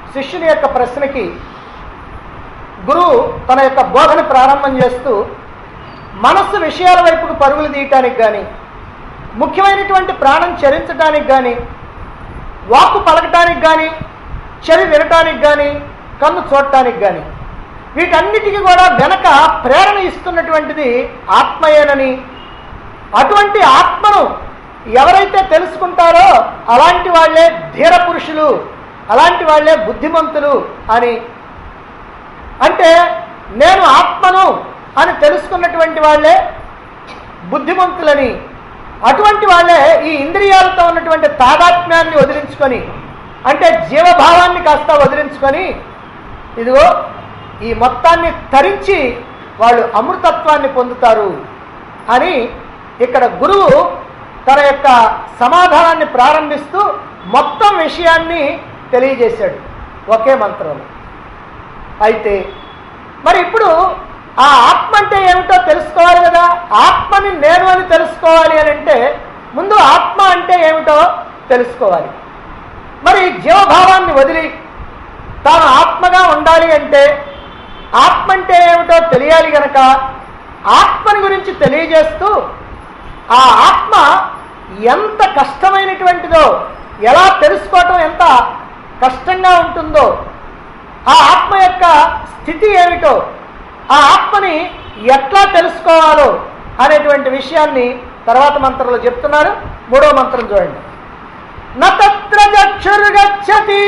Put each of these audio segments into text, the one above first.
శిష్యుని యొక్క ప్రశ్నకి గురువు తన యొక్క బోధన ప్రారంభం చేస్తూ మనస్సు విషయాల వైపుకు పరుగులు తీయటానికి కానీ ముఖ్యమైనటువంటి ప్రాణం చరించడానికి కానీ వాక్కు పలకటానికి కానీ చెవి వినటానికి కానీ కన్ను చూడటానికి కానీ వీటన్నిటికీ కూడా వెనక ప్రేరణ ఇస్తున్నటువంటిది ఆత్మయేనని అటువంటి ఆత్మను ఎవరైతే తెలుసుకుంటారో అలాంటి వాళ్ళే ధీర పురుషులు అలాంటి వాళ్ళే బుద్ధిమంతులు అని అంటే నేను ఆత్మను అని తెలుసుకున్నటువంటి వాళ్ళే బుద్ధిమంతులని అటువంటి వాళ్ళే ఈ ఇంద్రియాలతో ఉన్నటువంటి తాదాత్మ్యాన్ని వదిలించుకొని అంటే జీవభావాన్ని కాస్త వదిలించుకొని ఇదిగో ఈ మొత్తాన్ని తరించి వాళ్ళు అమృతత్వాన్ని పొందుతారు అని ఇక్కడ గురువు తన యొక్క సమాధానాన్ని ప్రారంభిస్తూ మొత్తం విషయాన్ని తెలియజేశాడు ఒకే మంత్రంలో అయితే మరి ఇప్పుడు ఆ ఆత్మ అంటే ఏమిటో తెలుసుకోవాలి కదా ఆత్మని నేను అని తెలుసుకోవాలి అని అంటే ముందు ఆత్మ అంటే ఏమిటో తెలుసుకోవాలి మరి జీవభావాన్ని వదిలి తాను ఆత్మగా ఉండాలి అంటే ఆత్మ అంటే ఏమిటో తెలియాలి గనక ఆత్మని గురించి తెలియజేస్తూ ఆ ఆత్మ ఎంత కష్టమైనటువంటిదో ఎలా తెలుసుకోవటం ఎంత కష్టంగా ఉంటుందో ఆ ఆత్మ యొక్క స్థితి ఏమిటో ఆ ఆత్మని ఎట్లా తెలుసుకోవాలో అనేటువంటి విషయాన్ని తర్వాత మంత్రంలో చెప్తున్నారు మూడో మంత్రం చూడండి నత్ర చక్షుర్గచ్చతి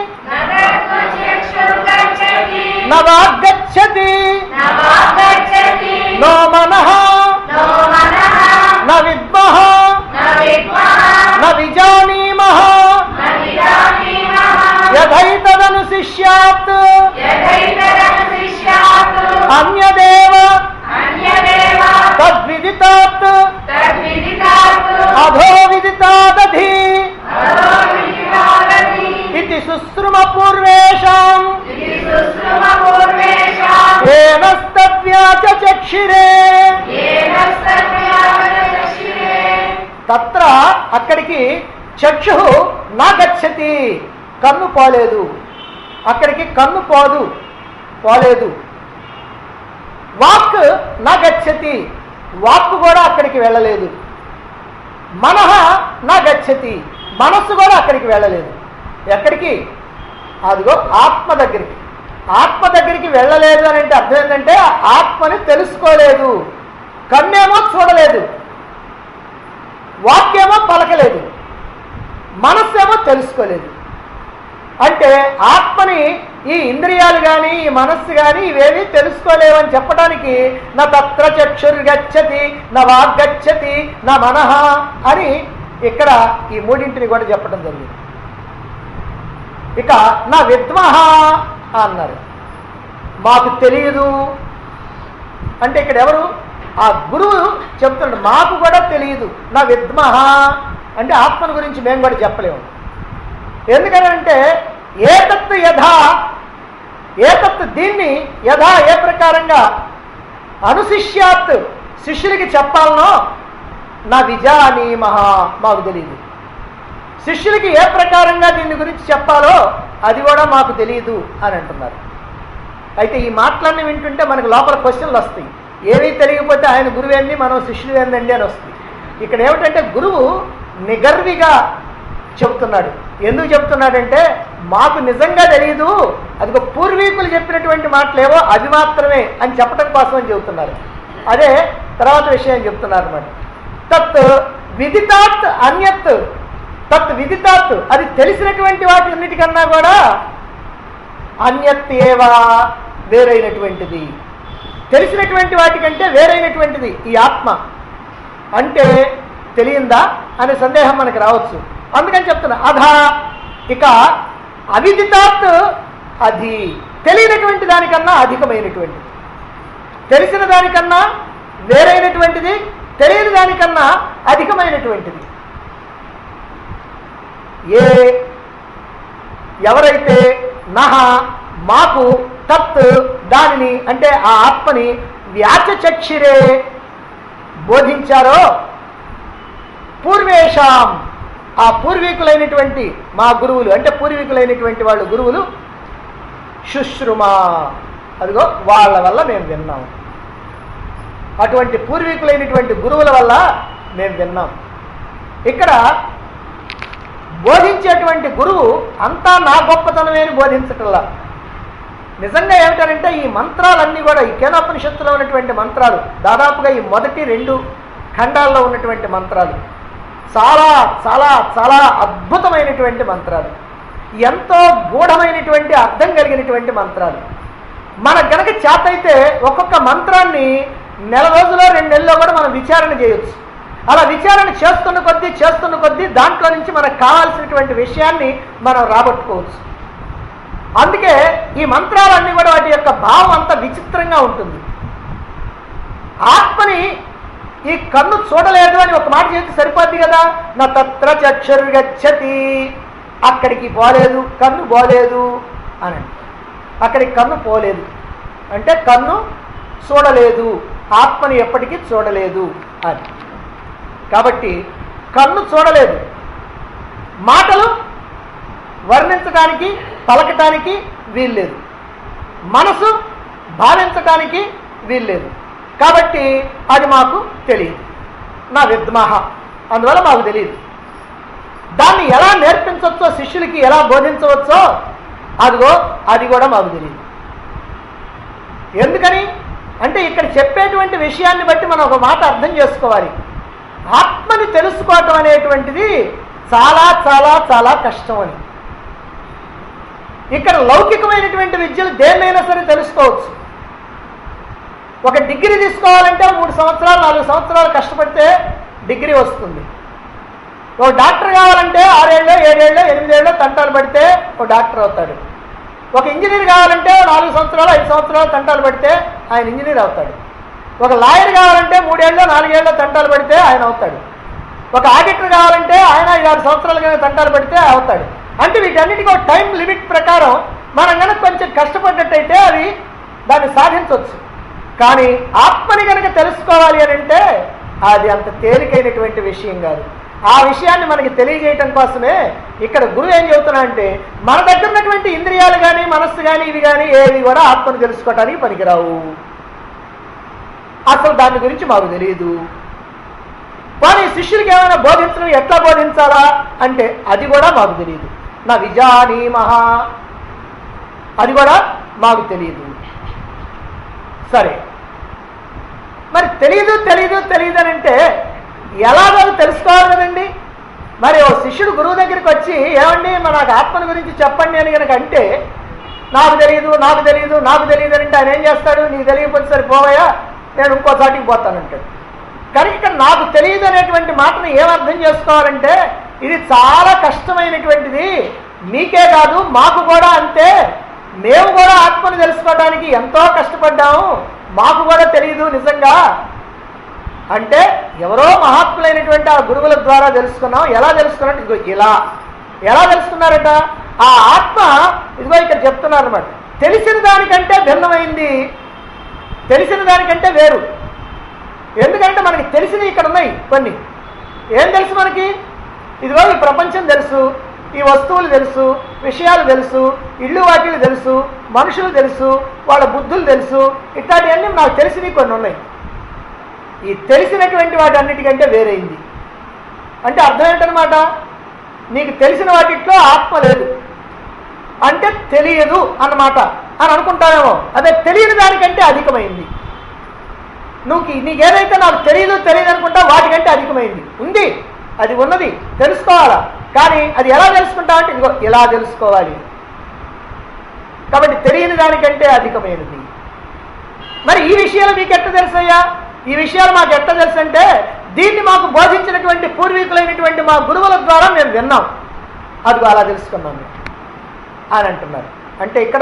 నవాగచ్చతి నో మనః న విద్మః న విజానీమః యథైతదను శిష్యాత్ అన్యదేవ తద్విదితాత్ అధో విదితాదధి ఇది శుశ్రుమ పూర్వేషాం ఏనస్తవ్యాచ చక్షిరే తత్ర అక్కడికి చక్షు నా గచ్చతి కన్ను పోలేదు అక్కడికి కన్ను పోదు పోలేదు వాక్ నా గచ్చతి వాక్కు కూడా అక్కడికి వెళ్ళలేదు మనహ నా గచ్చతి మనస్సు కూడా అక్కడికి వెళ్ళలేదు ఎక్కడికి అదిగో ఆత్మ దగ్గరికి ఆత్మ దగ్గరికి వెళ్ళలేదు అని అంటే అర్థం ఏంటంటే ఆత్మని తెలుసుకోలేదు కన్నేమో చూడలేదు వాక్యేమో పలకలేదు మనస్సేమో తెలుసుకోలేదు అంటే ఆత్మని ఈ ఇంద్రియాలు కానీ ఈ మనస్సు కానీ ఇవేవి తెలుసుకోలేవని చెప్పడానికి నా తత్ర చక్షుర్గచ్చతి నా వాగ్గచ్చతి నా మనహ అని ఇక్కడ ఈ మూడింటిని కూడా చెప్పడం జరిగింది ఇక నా విద్మహ అన్నారు మాకు తెలియదు అంటే ఇక్కడ ఎవరు ఆ గురువు చెప్తున్నాడు మాకు కూడా తెలియదు నా విద్మహ అంటే ఆత్మను గురించి మేము కూడా చెప్పలేము ఎందుకనంటే ఏతత్ యథా ఏతత్ దీన్ని యథా ఏ ప్రకారంగా అనుశిష్యాత్ శిష్యులకి చెప్పాలనో నా విజానీమహ మాకు తెలియదు శిష్యులకి ఏ ప్రకారంగా దీని గురించి చెప్పాలో అది కూడా మాకు తెలియదు అని అంటున్నారు అయితే ఈ మాటలన్నీ వింటుంటే మనకు లోపల క్వశ్చన్లు వస్తాయి ఏమీ తెలియకపోతే ఆయన గురువు ఏంది మనం శిష్యులు ఏందండి అని వస్తుంది ఇక్కడ ఏమిటంటే గురువు నిగర్విగా చెబుతున్నాడు ఎందుకు చెప్తున్నాడంటే మాకు నిజంగా తెలియదు అది పూర్వీకులు చెప్పినటువంటి మాటలేవో అవి మాత్రమే అని చెప్పడం కోసం అని చెబుతున్నారు అదే తర్వాత విషయం చెప్తున్నారు అనమాట తత్ విదితాత్ అన్యత్ తత్ విదితాత్ అది తెలిసినటువంటి వాటి అన్నిటికన్నా కూడా అన్యత్ ఏవా వేరైనటువంటిది తెలిసినటువంటి వాటికంటే వేరైనటువంటిది ఈ ఆత్మ అంటే తెలియందా అనే సందేహం మనకి రావచ్చు అందుకని చెప్తున్నా అధా ఇక అవిదితాత్ అది తెలియనటువంటి దానికన్నా అధికమైనటువంటిది తెలిసిన దానికన్నా వేరైనటువంటిది తెలియని దానికన్నా అధికమైనటువంటిది ఏ ఎవరైతే నహ మాకు తత్ దానిని అంటే ఆ ఆత్మని వ్యాచచక్షిరే బోధించారో పూర్వేషాం ఆ పూర్వీకులైనటువంటి మా గురువులు అంటే పూర్వీకులైనటువంటి వాళ్ళు గురువులు శుశ్రుమా అదిగో వాళ్ళ వల్ల మేము విన్నాం అటువంటి పూర్వీకులైనటువంటి గురువుల వల్ల మేము విన్నాం ఇక్కడ బోధించేటువంటి గురువు అంతా నా గొప్పతనమే అని బోధించటల్లా నిజంగా ఏమిటంటే ఈ మంత్రాలన్నీ కూడా ఈ కేనోపనిషత్తులో ఉన్నటువంటి మంత్రాలు దాదాపుగా ఈ మొదటి రెండు ఖండాల్లో ఉన్నటువంటి మంత్రాలు చాలా చాలా చాలా అద్భుతమైనటువంటి మంత్రాలు ఎంతో గూఢమైనటువంటి అర్థం కలిగినటువంటి మంత్రాలు మన గనక చేతైతే ఒక్కొక్క మంత్రాన్ని నెల రోజులో రెండు నెలల్లో కూడా మనం విచారణ చేయొచ్చు అలా విచారణ చేస్తున్న కొద్దీ చేస్తున్న కొద్దీ దాంట్లో నుంచి మనకు కావాల్సినటువంటి విషయాన్ని మనం రాబట్టుకోవచ్చు అందుకే ఈ మంత్రాలన్నీ కూడా వాటి యొక్క భావం అంత విచిత్రంగా ఉంటుంది ఆత్మని ఈ కన్ను చూడలేదు అని ఒక మాట చేస్తే సరిపోద్ది కదా నా తత్ర చక్షుర్గచ్చతి అక్కడికి పోలేదు కన్ను పోలేదు అని అక్కడికి కన్ను పోలేదు అంటే కన్ను చూడలేదు ఆత్మని ఎప్పటికీ చూడలేదు అని కాబట్టి కన్ను చూడలేదు మాటలు వర్ణించడానికి పలకటానికి వీల్లేదు మనసు భావించటానికి వీల్లేదు కాబట్టి అది మాకు తెలియదు నా విద్మహ అందువల్ల మాకు తెలియదు దాన్ని ఎలా నేర్పించవచ్చో శిష్యులకి ఎలా బోధించవచ్చో అదిగో అది కూడా మాకు తెలియదు ఎందుకని అంటే ఇక్కడ చెప్పేటువంటి విషయాన్ని బట్టి మనం ఒక మాట అర్థం చేసుకోవాలి ఆత్మని తెలుసుకోవటం అనేటువంటిది చాలా చాలా చాలా కష్టం అని ఇక్కడ లౌకికమైనటువంటి విద్యలు దేన్నైనా సరే తెలుసుకోవచ్చు ఒక డిగ్రీ తీసుకోవాలంటే మూడు సంవత్సరాలు నాలుగు సంవత్సరాలు కష్టపడితే డిగ్రీ వస్తుంది ఒక డాక్టర్ కావాలంటే ఆరేళ్ళు ఏడేళ్ళు ఎనిమిదేళ్ళు తంటాలు పడితే ఒక డాక్టర్ అవుతాడు ఒక ఇంజనీర్ కావాలంటే నాలుగు సంవత్సరాలు ఐదు సంవత్సరాలు తంటాలు పడితే ఆయన ఇంజనీర్ అవుతాడు ఒక లాయర్ కావాలంటే మూడేళ్ళు నాలుగేళ్ళు తంటాలు పడితే ఆయన అవుతాడు ఒక ఆడిటర్ కావాలంటే ఆయన ఐదు ఆరు సంవత్సరాలు కనుక తంటాలు పడితే అవుతాడు అంటే వీటన్నిటికీ ఒక టైం లిమిట్ ప్రకారం మనం కనుక కొంచెం కష్టపడ్డట్టయితే అది దాన్ని సాధించవచ్చు కానీ ఆత్మని కనుక తెలుసుకోవాలి అని అంటే అది అంత తేలికైనటువంటి విషయం కాదు ఆ విషయాన్ని మనకి తెలియజేయటం కోసమే ఇక్కడ గురువు ఏం చెబుతున్నా అంటే మన దగ్గర ఉన్నటువంటి ఇంద్రియాలు కానీ మనస్సు కానీ ఇవి కానీ ఏవి కూడా ఆత్మను తెలుసుకోవటానికి పనికిరావు అసలు దాని గురించి మాకు తెలియదు కానీ శిష్యులకి ఏమైనా బోధించడం ఎట్లా బోధించాలా అంటే అది కూడా మాకు తెలియదు నా విజానీమహా అది కూడా మాకు తెలియదు సరే మరి తెలియదు తెలియదు తెలియదు అని అంటే ఎలాగో తెలుసుకోవాలి కదండి మరి ఓ శిష్యుడు గురువు దగ్గరికి వచ్చి ఏమండి మన నాకు ఆత్మని గురించి చెప్పండి అని కనుక అంటే నాకు తెలియదు నాకు తెలియదు నాకు తెలియదు అని అంటే ఆయన ఏం చేస్తాడు నీకు తెలియకపోతే సరే పోవయ్యా నేను ఇంకో చాటికి పోతానంటాడు కానీ ఇక్కడ నాకు తెలియదు అనేటువంటి మాటను ఏమర్థం చేసుకోవాలంటే ఇది చాలా కష్టమైనటువంటిది మీకే కాదు మాకు కూడా అంతే మేము కూడా ఆత్మను తెలుసుకోవడానికి ఎంతో కష్టపడ్డాము మాకు కూడా తెలియదు నిజంగా అంటే ఎవరో మహాత్ములైనటువంటి ఆ గురువుల ద్వారా తెలుసుకున్నాం ఎలా తెలుసుకున్నట్టు ఇదిగో ఇలా ఎలా తెలుసుకున్నారట ఆ ఆత్మ ఇదిగో ఇక్కడ చెప్తున్నారు అనమాట తెలిసిన దానికంటే భిన్నమైంది తెలిసిన దానికంటే వేరు ఎందుకంటే మనకి తెలిసినవి ఇక్కడ ఉన్నాయి కొన్ని ఏం తెలుసు మనకి ఇదిగో ఈ ప్రపంచం తెలుసు ఈ వస్తువులు తెలుసు విషయాలు తెలుసు ఇళ్ళు వాటిలు తెలుసు మనుషులు తెలుసు వాళ్ళ బుద్ధులు తెలుసు ఇట్లాంటివన్నీ నాకు తెలిసినవి కొన్ని ఉన్నాయి ఈ తెలిసినటువంటి వాటి అన్నిటికంటే వేరైంది అంటే అర్థం ఏంటనమాట నీకు తెలిసిన వాటిట్లో ఆత్మ లేదు అంటే తెలియదు అన్నమాట అని అనుకుంటావేమో అదే తెలియని దానికంటే అధికమైంది నువ్వు నీకు ఏదైతే నాకు తెలియదు తెలియదు అనుకుంటా వాటికంటే అధికమైంది ఉంది అది ఉన్నది తెలుసుకోవాలా కానీ అది ఎలా తెలుసుకుంటావు అంటే ఇదిగో ఇలా తెలుసుకోవాలి కాబట్టి తెలియని దానికంటే అధికమైనది మరి ఈ విషయాలు మీకు ఎట్ట తెలుసయ్యా ఈ విషయాలు మాకు ఎట్ట తెలుసు అంటే దీన్ని మాకు బోధించినటువంటి పూర్వీకులైనటువంటి మా గురువుల ద్వారా మేము విన్నాం అదిగో అలా తెలుసుకున్నాం మేము అని అంటున్నారు అంటే ఇక్కడ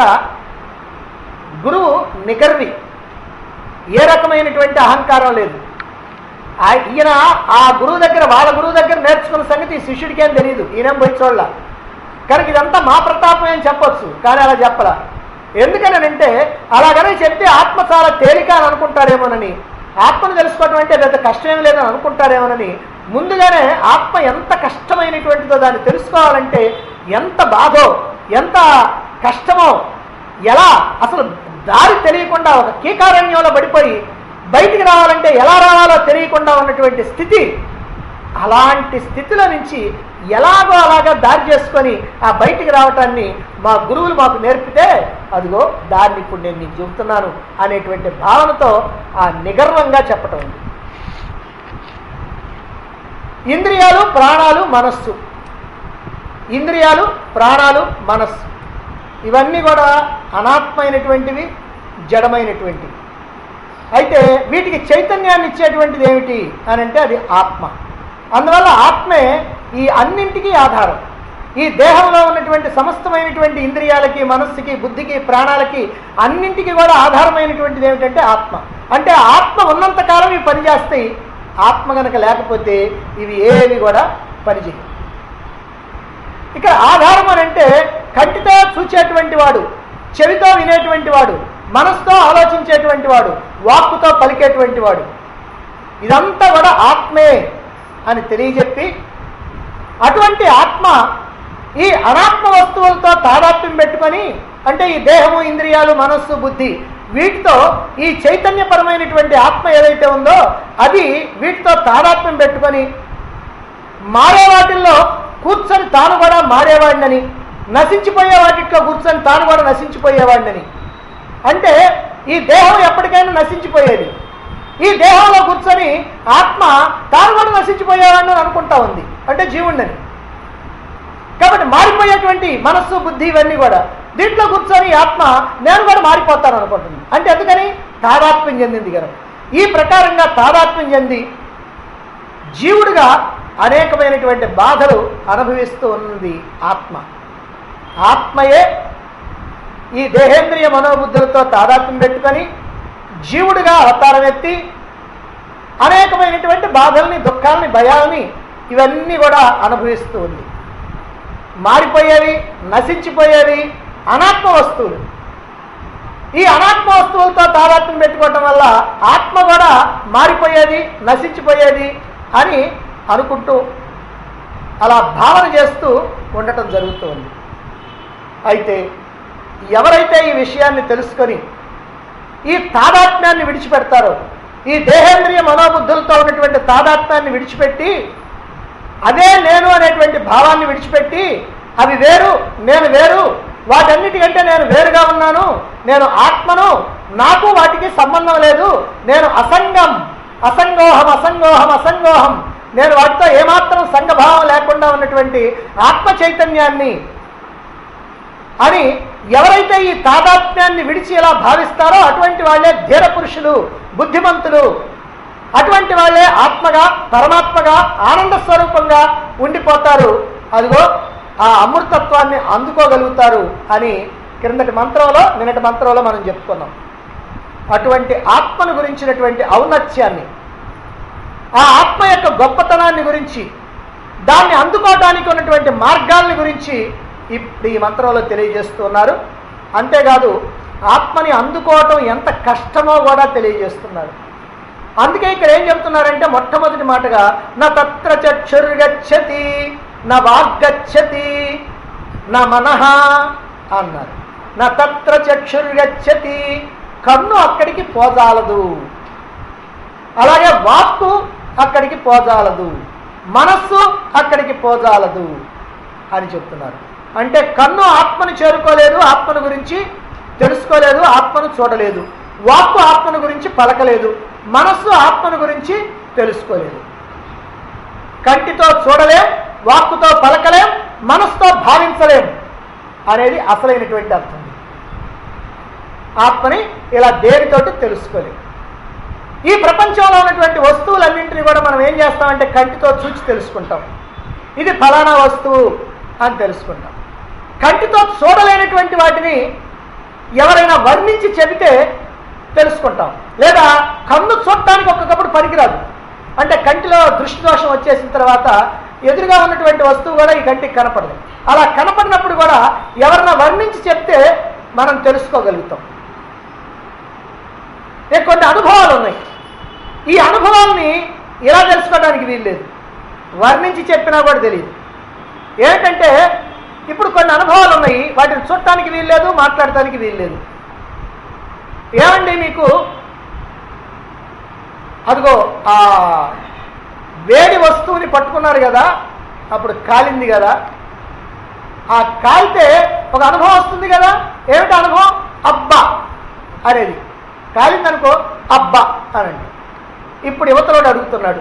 గురువు నిగర్వి ఏ రకమైనటువంటి అహంకారం లేదు ఆ- ఈయన ఆ గురువు దగ్గర వాళ్ళ గురువు దగ్గర నేర్చుకున్న సంగతి ఈ శిష్యుడికి ఏం తెలియదు ఈయనేం పోయి చూడాల కనుక ఇదంతా మా ప్రతాపం అని చెప్పొచ్చు కానీ అలా చెప్పలా ఎందుకనంటే అలాగనే చెప్తే ఆత్మ చాలా తేలిక అని అనుకుంటారేమోనని ఆత్మను తెలుసుకోవటం అంటే పెద్ద కష్టమేం లేదని అనుకుంటారేమోనని ముందుగానే ఆత్మ ఎంత కష్టమైనటువంటిదో దాన్ని తెలుసుకోవాలంటే ఎంత బాధో ఎంత కష్టమో ఎలా అసలు దారి తెలియకుండా ఒక కీకారణ్యంలో పడిపోయి బయటికి రావాలంటే ఎలా రావాలో తెలియకుండా ఉన్నటువంటి స్థితి అలాంటి స్థితిలో నుంచి ఎలాగో అలాగా దారి చేసుకొని ఆ బయటికి రావటాన్ని మా గురువులు మాకు నేర్పితే అదిగో దాన్ని ఇప్పుడు నేను నీకు చెబుతున్నాను అనేటువంటి భావనతో ఆ నిగర్వంగా చెప్పటం ఉంది ఇంద్రియాలు ప్రాణాలు మనస్సు ఇంద్రియాలు ప్రాణాలు మనస్సు ఇవన్నీ కూడా అనాత్మైనటువంటివి జడమైనటువంటివి అయితే వీటికి చైతన్యాన్ని ఇచ్చేటువంటిది ఏమిటి అని అంటే అది ఆత్మ అందువల్ల ఆత్మే ఈ అన్నింటికీ ఆధారం ఈ దేహంలో ఉన్నటువంటి సమస్తమైనటువంటి ఇంద్రియాలకి మనస్సుకి బుద్ధికి ప్రాణాలకి అన్నింటికి కూడా ఆధారమైనటువంటిది ఏమిటంటే ఆత్మ అంటే ఆత్మ ఉన్నంత కాలం ఇవి పనిచేస్తాయి ఆత్మ గనక లేకపోతే ఇవి ఏవి కూడా పనిచేయవు ఇక్కడ ఆధారం అని అంటే కంటితో చూచేటువంటి వాడు చెవితో వినేటువంటి వాడు మనసుతో ఆలోచించేటువంటి వాడు వాక్కుతో పలికేటువంటి వాడు ఇదంతా కూడా ఆత్మే అని తెలియజెప్పి అటువంటి ఆత్మ ఈ అనాత్మ వస్తువులతో తాదాత్మ్యం పెట్టుకొని అంటే ఈ దేహము ఇంద్రియాలు మనస్సు బుద్ధి వీటితో ఈ చైతన్యపరమైనటువంటి ఆత్మ ఏదైతే ఉందో అది వీటితో తాదాత్మ్యం పెట్టుకొని మారే వాటిల్లో కూర్చొని తాను కూడా మారేవాడినని నశించిపోయే వాటిట్లో కూర్చొని తాను కూడా నశించిపోయేవాడినని అంటే ఈ దేహం ఎప్పటికైనా నశించిపోయేది ఈ దేహంలో కూర్చొని ఆత్మ తాను కూడా నశించిపోయేవాడిని అని అనుకుంటా ఉంది అంటే జీవుణ్ణని కాబట్టి మారిపోయేటువంటి మనస్సు బుద్ధి ఇవన్నీ కూడా దీంట్లో కూర్చొని ఆత్మ నేను కూడా మారిపోతాను అనుకుంటుంది అంటే ఎందుకని తాదాత్మ్యం చెందింది కదా ఈ ప్రకారంగా తాదాత్మ్యం చెంది జీవుడిగా అనేకమైనటువంటి బాధలు అనుభవిస్తూ ఉన్నది ఆత్మ ఆత్మయే ఈ దేహేంద్రియ మనోబుద్ధులతో తాదాత్మ్యం పెట్టుకొని జీవుడిగా అవతారం ఎత్తి అనేకమైనటువంటి బాధల్ని దుఃఖాలని భయాలని ఇవన్నీ కూడా అనుభవిస్తూ ఉంది మారిపోయేవి నశించిపోయేవి అనాత్మ వస్తువులు ఈ అనాత్మ వస్తువులతో తాదాత్మ్యం పెట్టుకోవటం వల్ల ఆత్మ కూడా మారిపోయేది నశించిపోయేది అని అనుకుంటూ అలా భావన చేస్తూ ఉండటం జరుగుతుంది అయితే ఎవరైతే ఈ విషయాన్ని తెలుసుకొని ఈ తాదాత్మ్యాన్ని విడిచిపెడతారో ఈ దేహేంద్రియ మనోబుద్ధులతో ఉన్నటువంటి తాదాత్మ్యాన్ని విడిచిపెట్టి అదే నేను అనేటువంటి భావాన్ని విడిచిపెట్టి అవి వేరు నేను వేరు వాటన్నిటికంటే నేను వేరుగా ఉన్నాను నేను ఆత్మను నాకు వాటికి సంబంధం లేదు నేను అసంగం అసంగోహం అసంగోహం అసంగోహం నేను వాటితో ఏమాత్రం సంఘభావం లేకుండా ఉన్నటువంటి ఆత్మ చైతన్యాన్ని అని ఎవరైతే ఈ తాదాత్మ్యాన్ని విడిచి ఇలా భావిస్తారో అటువంటి వాళ్ళే ధీర పురుషులు బుద్ధిమంతులు అటువంటి వాళ్ళే ఆత్మగా పరమాత్మగా ఆనంద స్వరూపంగా ఉండిపోతారు అదిగో ఆ అమృతత్వాన్ని అందుకోగలుగుతారు అని క్రిందటి మంత్రంలో నిన్నటి మంత్రంలో మనం చెప్పుకున్నాం అటువంటి ఆత్మను గురించినటువంటి ఔన్నత్యాన్ని ఆ ఆత్మ యొక్క గొప్పతనాన్ని గురించి దాన్ని అందుకోవడానికి ఉన్నటువంటి మార్గాల్ని గురించి ఇప్పుడు ఈ మంత్రంలో తెలియజేస్తున్నారు అంతేకాదు ఆత్మని అందుకోవటం ఎంత కష్టమో కూడా తెలియజేస్తున్నారు అందుకే ఇక్కడ ఏం చెప్తున్నారంటే మొట్టమొదటి మాటగా నా తత్ర చక్షుర్గచ్చతి నా వాగ్గచ్చతి నా మనహ అన్నారు నా తత్ర చక్షుర్గచ్చతి కన్ను అక్కడికి పోజాలదు అలాగే వాక్కు అక్కడికి పోజాలదు మనస్సు అక్కడికి పోజాలదు అని చెప్తున్నారు అంటే కన్ను ఆత్మను చేరుకోలేదు ఆత్మను గురించి తెలుసుకోలేదు ఆత్మను చూడలేదు వాక్కు ఆత్మను గురించి పలకలేదు మనస్సు ఆత్మను గురించి తెలుసుకోలేదు కంటితో చూడలేం వాక్కుతో పలకలేం మనస్సుతో భావించలేం అనేది అసలైనటువంటి అర్థం ఆత్మని ఇలా దేనితోటి తెలుసుకోలేం ఈ ప్రపంచంలో ఉన్నటువంటి వస్తువులన్నింటినీ కూడా మనం ఏం చేస్తామంటే కంటితో చూచి తెలుసుకుంటాం ఇది ఫలానా వస్తువు అని తెలుసుకుంటాం కంటితో చూడలేనటువంటి వాటిని ఎవరైనా వర్ణించి చెబితే తెలుసుకుంటాం లేదా కన్ను చూడటానికి ఒక్కొక్కప్పుడు పనికిరాదు అంటే కంటిలో దృష్టి దోషం వచ్చేసిన తర్వాత ఎదురుగా ఉన్నటువంటి వస్తువు కూడా ఈ కంటికి కనపడదు అలా కనపడినప్పుడు కూడా ఎవరైనా వర్ణించి చెప్తే మనం తెలుసుకోగలుగుతాం ఇక కొన్ని అనుభవాలు ఉన్నాయి ఈ అనుభవాల్ని ఇలా తెలుసుకోవడానికి వీల్లేదు వర్ణించి చెప్పినా కూడా తెలియదు ఏంటంటే ఇప్పుడు కొన్ని అనుభవాలు ఉన్నాయి వాటిని చూడటానికి వీల్లేదు మాట్లాడటానికి వీల్లేదు ఏమండి మీకు అదిగో ఆ వేడి వస్తువుని పట్టుకున్నారు కదా అప్పుడు కాలింది కదా ఆ కాలితే ఒక అనుభవం వస్తుంది కదా ఏమిటి అనుభవం అబ్బా అనేది కాలిందనుకో అబ్బా అనండి ఇప్పుడు యువతలోడు అడుగుతున్నాడు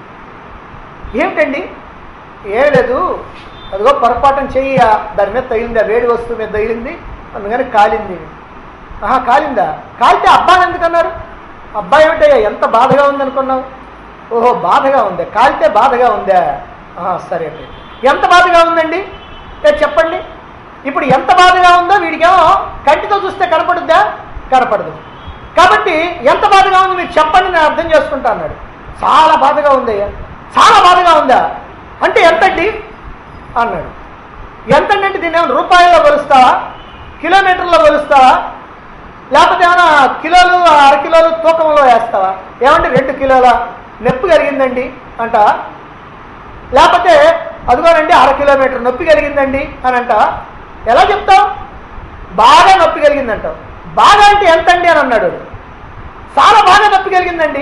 ఏమిటండి ఏం లేదు అదిగో పొరపాటున చెయ్యి ఆ దాని మీద తగిలింది ఆ వేడి వస్తువు మీద తగిలింది అందుకని కాలింది ఆహా కాలిందా కాలితే అబ్బాని ఎందుకన్నారు అబ్బాయి ఏమిటయ్యా ఎంత బాధగా ఉందనుకున్నావు ఓహో బాధగా ఉందే కాలితే బాధగా ఉందా ఆహా, సరే అండి ఎంత బాధగా ఉందండి ఏ చెప్పండి ఇప్పుడు ఎంత బాధగా ఉందో వీడికేమో కంటితో చూస్తే కనపడుద్దా కనపడదు కాబట్టి ఎంత బాధగా ఉంది మీరు చెప్పండి నేను అర్థం చేసుకుంటా అన్నాడు చాలా బాధగా ఉందయ్యా చాలా బాధగా ఉందా అంటే ఎంతండి అన్నాడు ఎంతండి అంటే దీన్ని ఏమైనా రూపాయల్లో కొలుస్తావా కిలోమీటర్లో కొలుస్తావా లేకపోతే ఏమైనా కిలోలు అర కిలోలు తూకంలో వేస్తావా ఏమంటే రెండు కిలోల నొప్పి కలిగిందండి అంట లేకపోతే అదిగోనండి అర కిలోమీటర్ నొప్పి కలిగిందండి అని అంట ఎలా చెప్తావు బాగా నొప్పి కలిగిందంటావు బాగా అంటే ఎంత అండి అని అన్నాడు వాడు. చాలా బాగా నొప్పి కలిగిందండి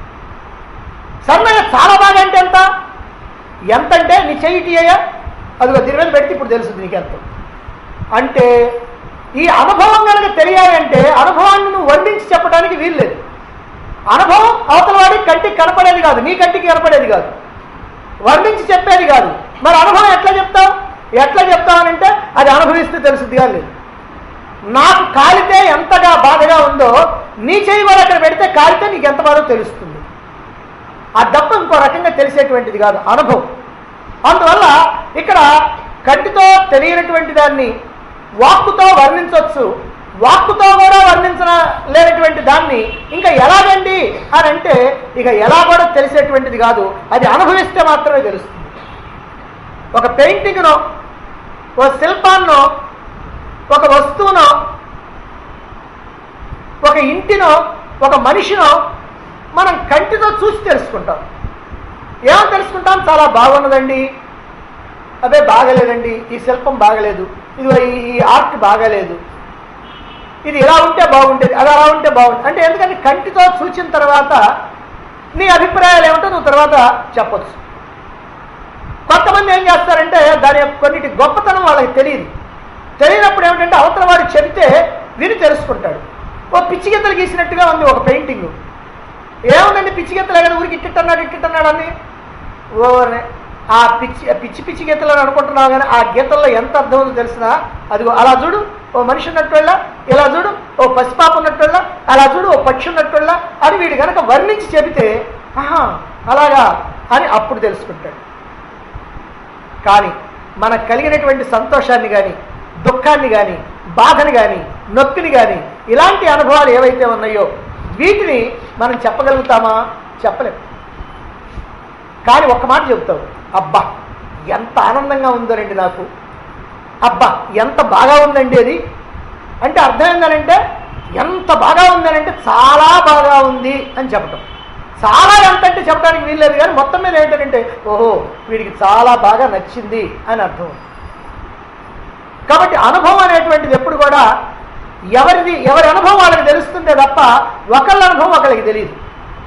సన్నగా చాలా బాగా అంటే ఎంత ఎంత అంటే నీ చెయ్యి అయ్యా అదిగో దీని మీద పెడితే ఇప్పుడు తెలుస్తుంది నీకెంత అంటే ఈ అనుభవం కనుక తెలియాలంటే అనుభవాన్ని నువ్వు వర్ణించి చెప్పడానికి వీల్లేదు అనుభవం అవతల వాడికి కంటికి కనపడేది కాదు నీ కంటికి కనపడేది కాదు వర్ణించి చెప్పేది కాదు మరి అనుభవం ఎట్లా చెప్తావు ఎట్లా చెప్తావనంటే అది అనుభవిస్తే తెలుసుద్ది కానీ లేదు నాకు కాలితే ఎంతగా బాధగా ఉందో నీ చేయి కూడా అక్కడ పెడితే కాలితే నీకు ఎంత బాధో తెలుస్తుంది ఆ దప్ప ఇంకో రకంగా తెలిసేటువంటిది కాదు అనుభవం అందువల్ల ఇక్కడ కంటితో తెలియనటువంటి దాన్ని వాక్కుతో వర్ణించవచ్చు వాక్కుతో కూడా వర్ణించిన లేనటువంటి దాన్ని ఇంకా ఎలాగండి అని అంటే ఇక ఎలా కూడా తెలిసేటువంటిది కాదు అది అనుభవిస్తే మాత్రమే తెలుస్తుంది ఒక పెయింటింగ్నో ఒక శిల్పాన్నో ఒక వస్తువునో ఒక ఇంటినో ఒక మనిషినో మనం కంటితో చూసి తెలుసుకుంటాం ఏమని తెలుసుకుంటాం చాలా బాగున్నదండి అదే బాగలేదండి ఈ శిల్పం బాగలేదు ఇది ఈ ఆర్ట్ బాగలేదు ఇది ఇలా ఉంటే బాగుండేది అది అలా ఉంటే బాగుంటుంది అంటే ఎందుకంటే కంటితో చూసిన తర్వాత నీ అభిప్రాయాలు ఏమిటో నువ్వు తర్వాత చెప్పొచ్చు కొంతమంది ఏం చేస్తారంటే దాని యొక్క కొన్నిటి గొప్పతనం వాళ్ళకి తెలియదు తెలియనప్పుడు ఏమిటంటే అవతల వాడు చెబితే విని తెలుసుకుంటాడు ఓ పిచ్చి గీతలు గీసినట్టుగా ఉంది ఒక పెయింటింగ్ ఏముందండి పిచ్చి గీతలు ఎక్కడ ఊరికి ఇట్టిట్టన్నాడు ఇట్టిట్టన్నాడు అని ఓ ఆ పిచ్చి ఆ పిచ్చి పిచ్చి గీతలు అని అనుకుంటున్నావు కానీ ఆ గీతల్లో ఎంత అర్థం ఉందో తెలిసినా అది అలా చూడు ఓ మనిషి ఉన్నట్టుళ్ళ ఇలా చూడు ఓ పసిపాప ఉన్నట్టుళ్ళ అలా చూడు ఓ పక్షి ఉన్నట్టుళ్ళ అని వీడు కనుక వర్ణించి చెబితే ఆహా అలాగా అని అప్పుడు తెలుసుకుంటాడు కానీ మనకు కలిగినటువంటి సంతోషాన్ని కానీ దుఃఖాన్ని కానీ బాధని కానీ నొప్పిని కానీ ఇలాంటి అనుభవాలు ఏవైతే ఉన్నాయో వీటిని మనం చెప్పగలుగుతామా చెప్పలేం కానీ ఒక్క మాట చెబుతావు అబ్బా ఎంత ఆనందంగా ఉందోనండి నాకు అబ్బా ఎంత బాగా ఉందండి అది అంటే అర్థం ఏంటంటే ఎంత బాగా ఉందనంటే చాలా బాగా ఉంది అని చెప్పటం చాలా ఎంత అంటే చెప్పడానికి వీల్లేదు కానీ మొత్తం మీద ఏంటంటే ఓహో వీడికి చాలా బాగా నచ్చింది అని అర్థం కాబట్టి అనుభవం అనేటువంటిది ఎప్పుడు కూడా ఎవరిది ఎవరి అనుభవం వాళ్ళకి తెలుస్తుందే తప్ప ఒకళ్ళ అనుభవం ఒకళ్ళకి తెలియదు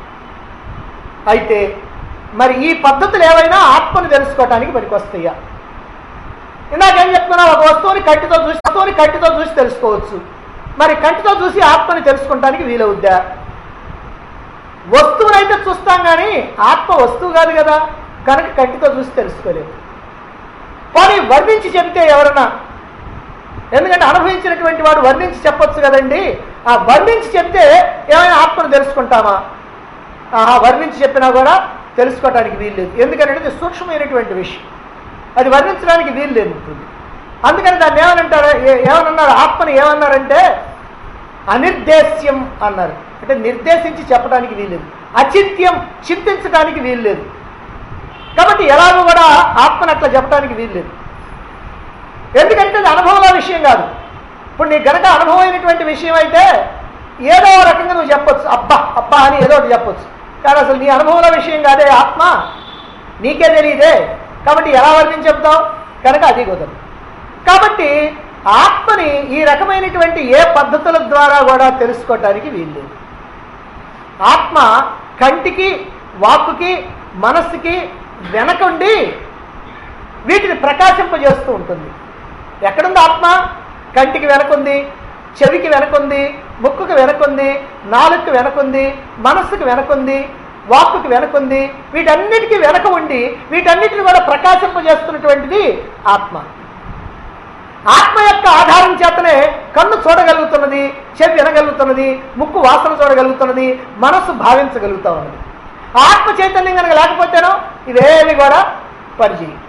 అయితే మరి ఈ పద్ధతులు ఏవైనా ఆత్మను తెలుసుకోవటానికి పనికొస్తాయా ఇందాకేం చెప్తున్నా ఒక వస్తువుని కంటితో చూసి వస్తువుని కంటితో చూసి తెలుసుకోవచ్చు మరి కంటితో చూసి ఆత్మని తెలుసుకుంటానికి వీలవుద్దా వస్తువునైతే చూస్తాం కానీ ఆత్మ వస్తువు కాదు కదా కనుక కంటితో చూసి తెలుసుకోలేదు పోనీ వర్ణించి చెబితే ఎవరన్నా ఎందుకంటే అనుభవించినటువంటి వాడు వర్ణించి చెప్పొచ్చు కదండి ఆ వర్ణించి చెప్తే ఏమైనా ఆత్మను తెలుసుకుంటామా ఆహా వర్ణించి చెప్పినా కూడా తెలుసుకోవటానికి వీల్లేదు ఎందుకంటే ఇది సూక్ష్మమైనటువంటి విషయం అది వర్ణించడానికి వీల్లేదు ఉంటుంది అందుకని దాన్ని ఏమనంటారు ఏ- ఏమనన్నారు ఆత్మని ఏమన్నారంటే అనిర్దేశ్యం అన్నారు అంటే నిర్దేశించి చెప్పడానికి వీల్లేదు అచింత్యం చింతించడానికి వీల్లేదు కాబట్టి ఎలాగో కూడా ఆత్మని అట్లా చెప్పడానికి వీల్లేదు ఎందుకంటే అది అనుభవంలో విషయం కాదు ఇప్పుడు నీకు గనక అనుభవమైనటువంటి విషయం అయితే ఏదో ఒక రకంగా నువ్వు చెప్పొచ్చు అబ్బా అబ్బా అని ఏదో ఒకటి చెప్పొచ్చు కానీ అసలు నీ అనుభవంలో విషయం కాదే ఆత్మ నీకే తెలియదే కాబట్టి ఎలా వర్ణించి చెప్తావు కనుక అది కుదరదు కాబట్టి ఆత్మని ఈ రకమైనటువంటి ఏ పద్ధతుల ద్వారా కూడా తెలుసుకోవటానికి వీలు ఆత్మ కంటికి వాక్కుకి మనస్సుకి వెనకుండి వీటిని ప్రకాశింపజేస్తూ ఉంటుంది ఎక్కడుంది ఆత్మ కంటికి వెనకుంది చెవికి వెనకుంది ముక్కుకి వెనకుంది నాలుగుకి వెనకుంది మనస్సుకి వెనకుంది వాక్కుకి వెనకుంది వీటన్నిటికీ వెనక ఉండి వీటన్నిటిని కూడా ప్రకాశింపజేస్తున్నటువంటిది ఆత్మ ఆత్మ యొక్క ఆధారం చేతనే కన్ను చూడగలుగుతున్నది చెవి వినగలుగుతున్నది ముక్కు వాసన చూడగలుగుతున్నది మనస్సు భావించగలుగుతా ఉన్నది ఆత్మ చైతన్యం కనుక లేకపోతేనో ఇవేవి కూడా పరిచయం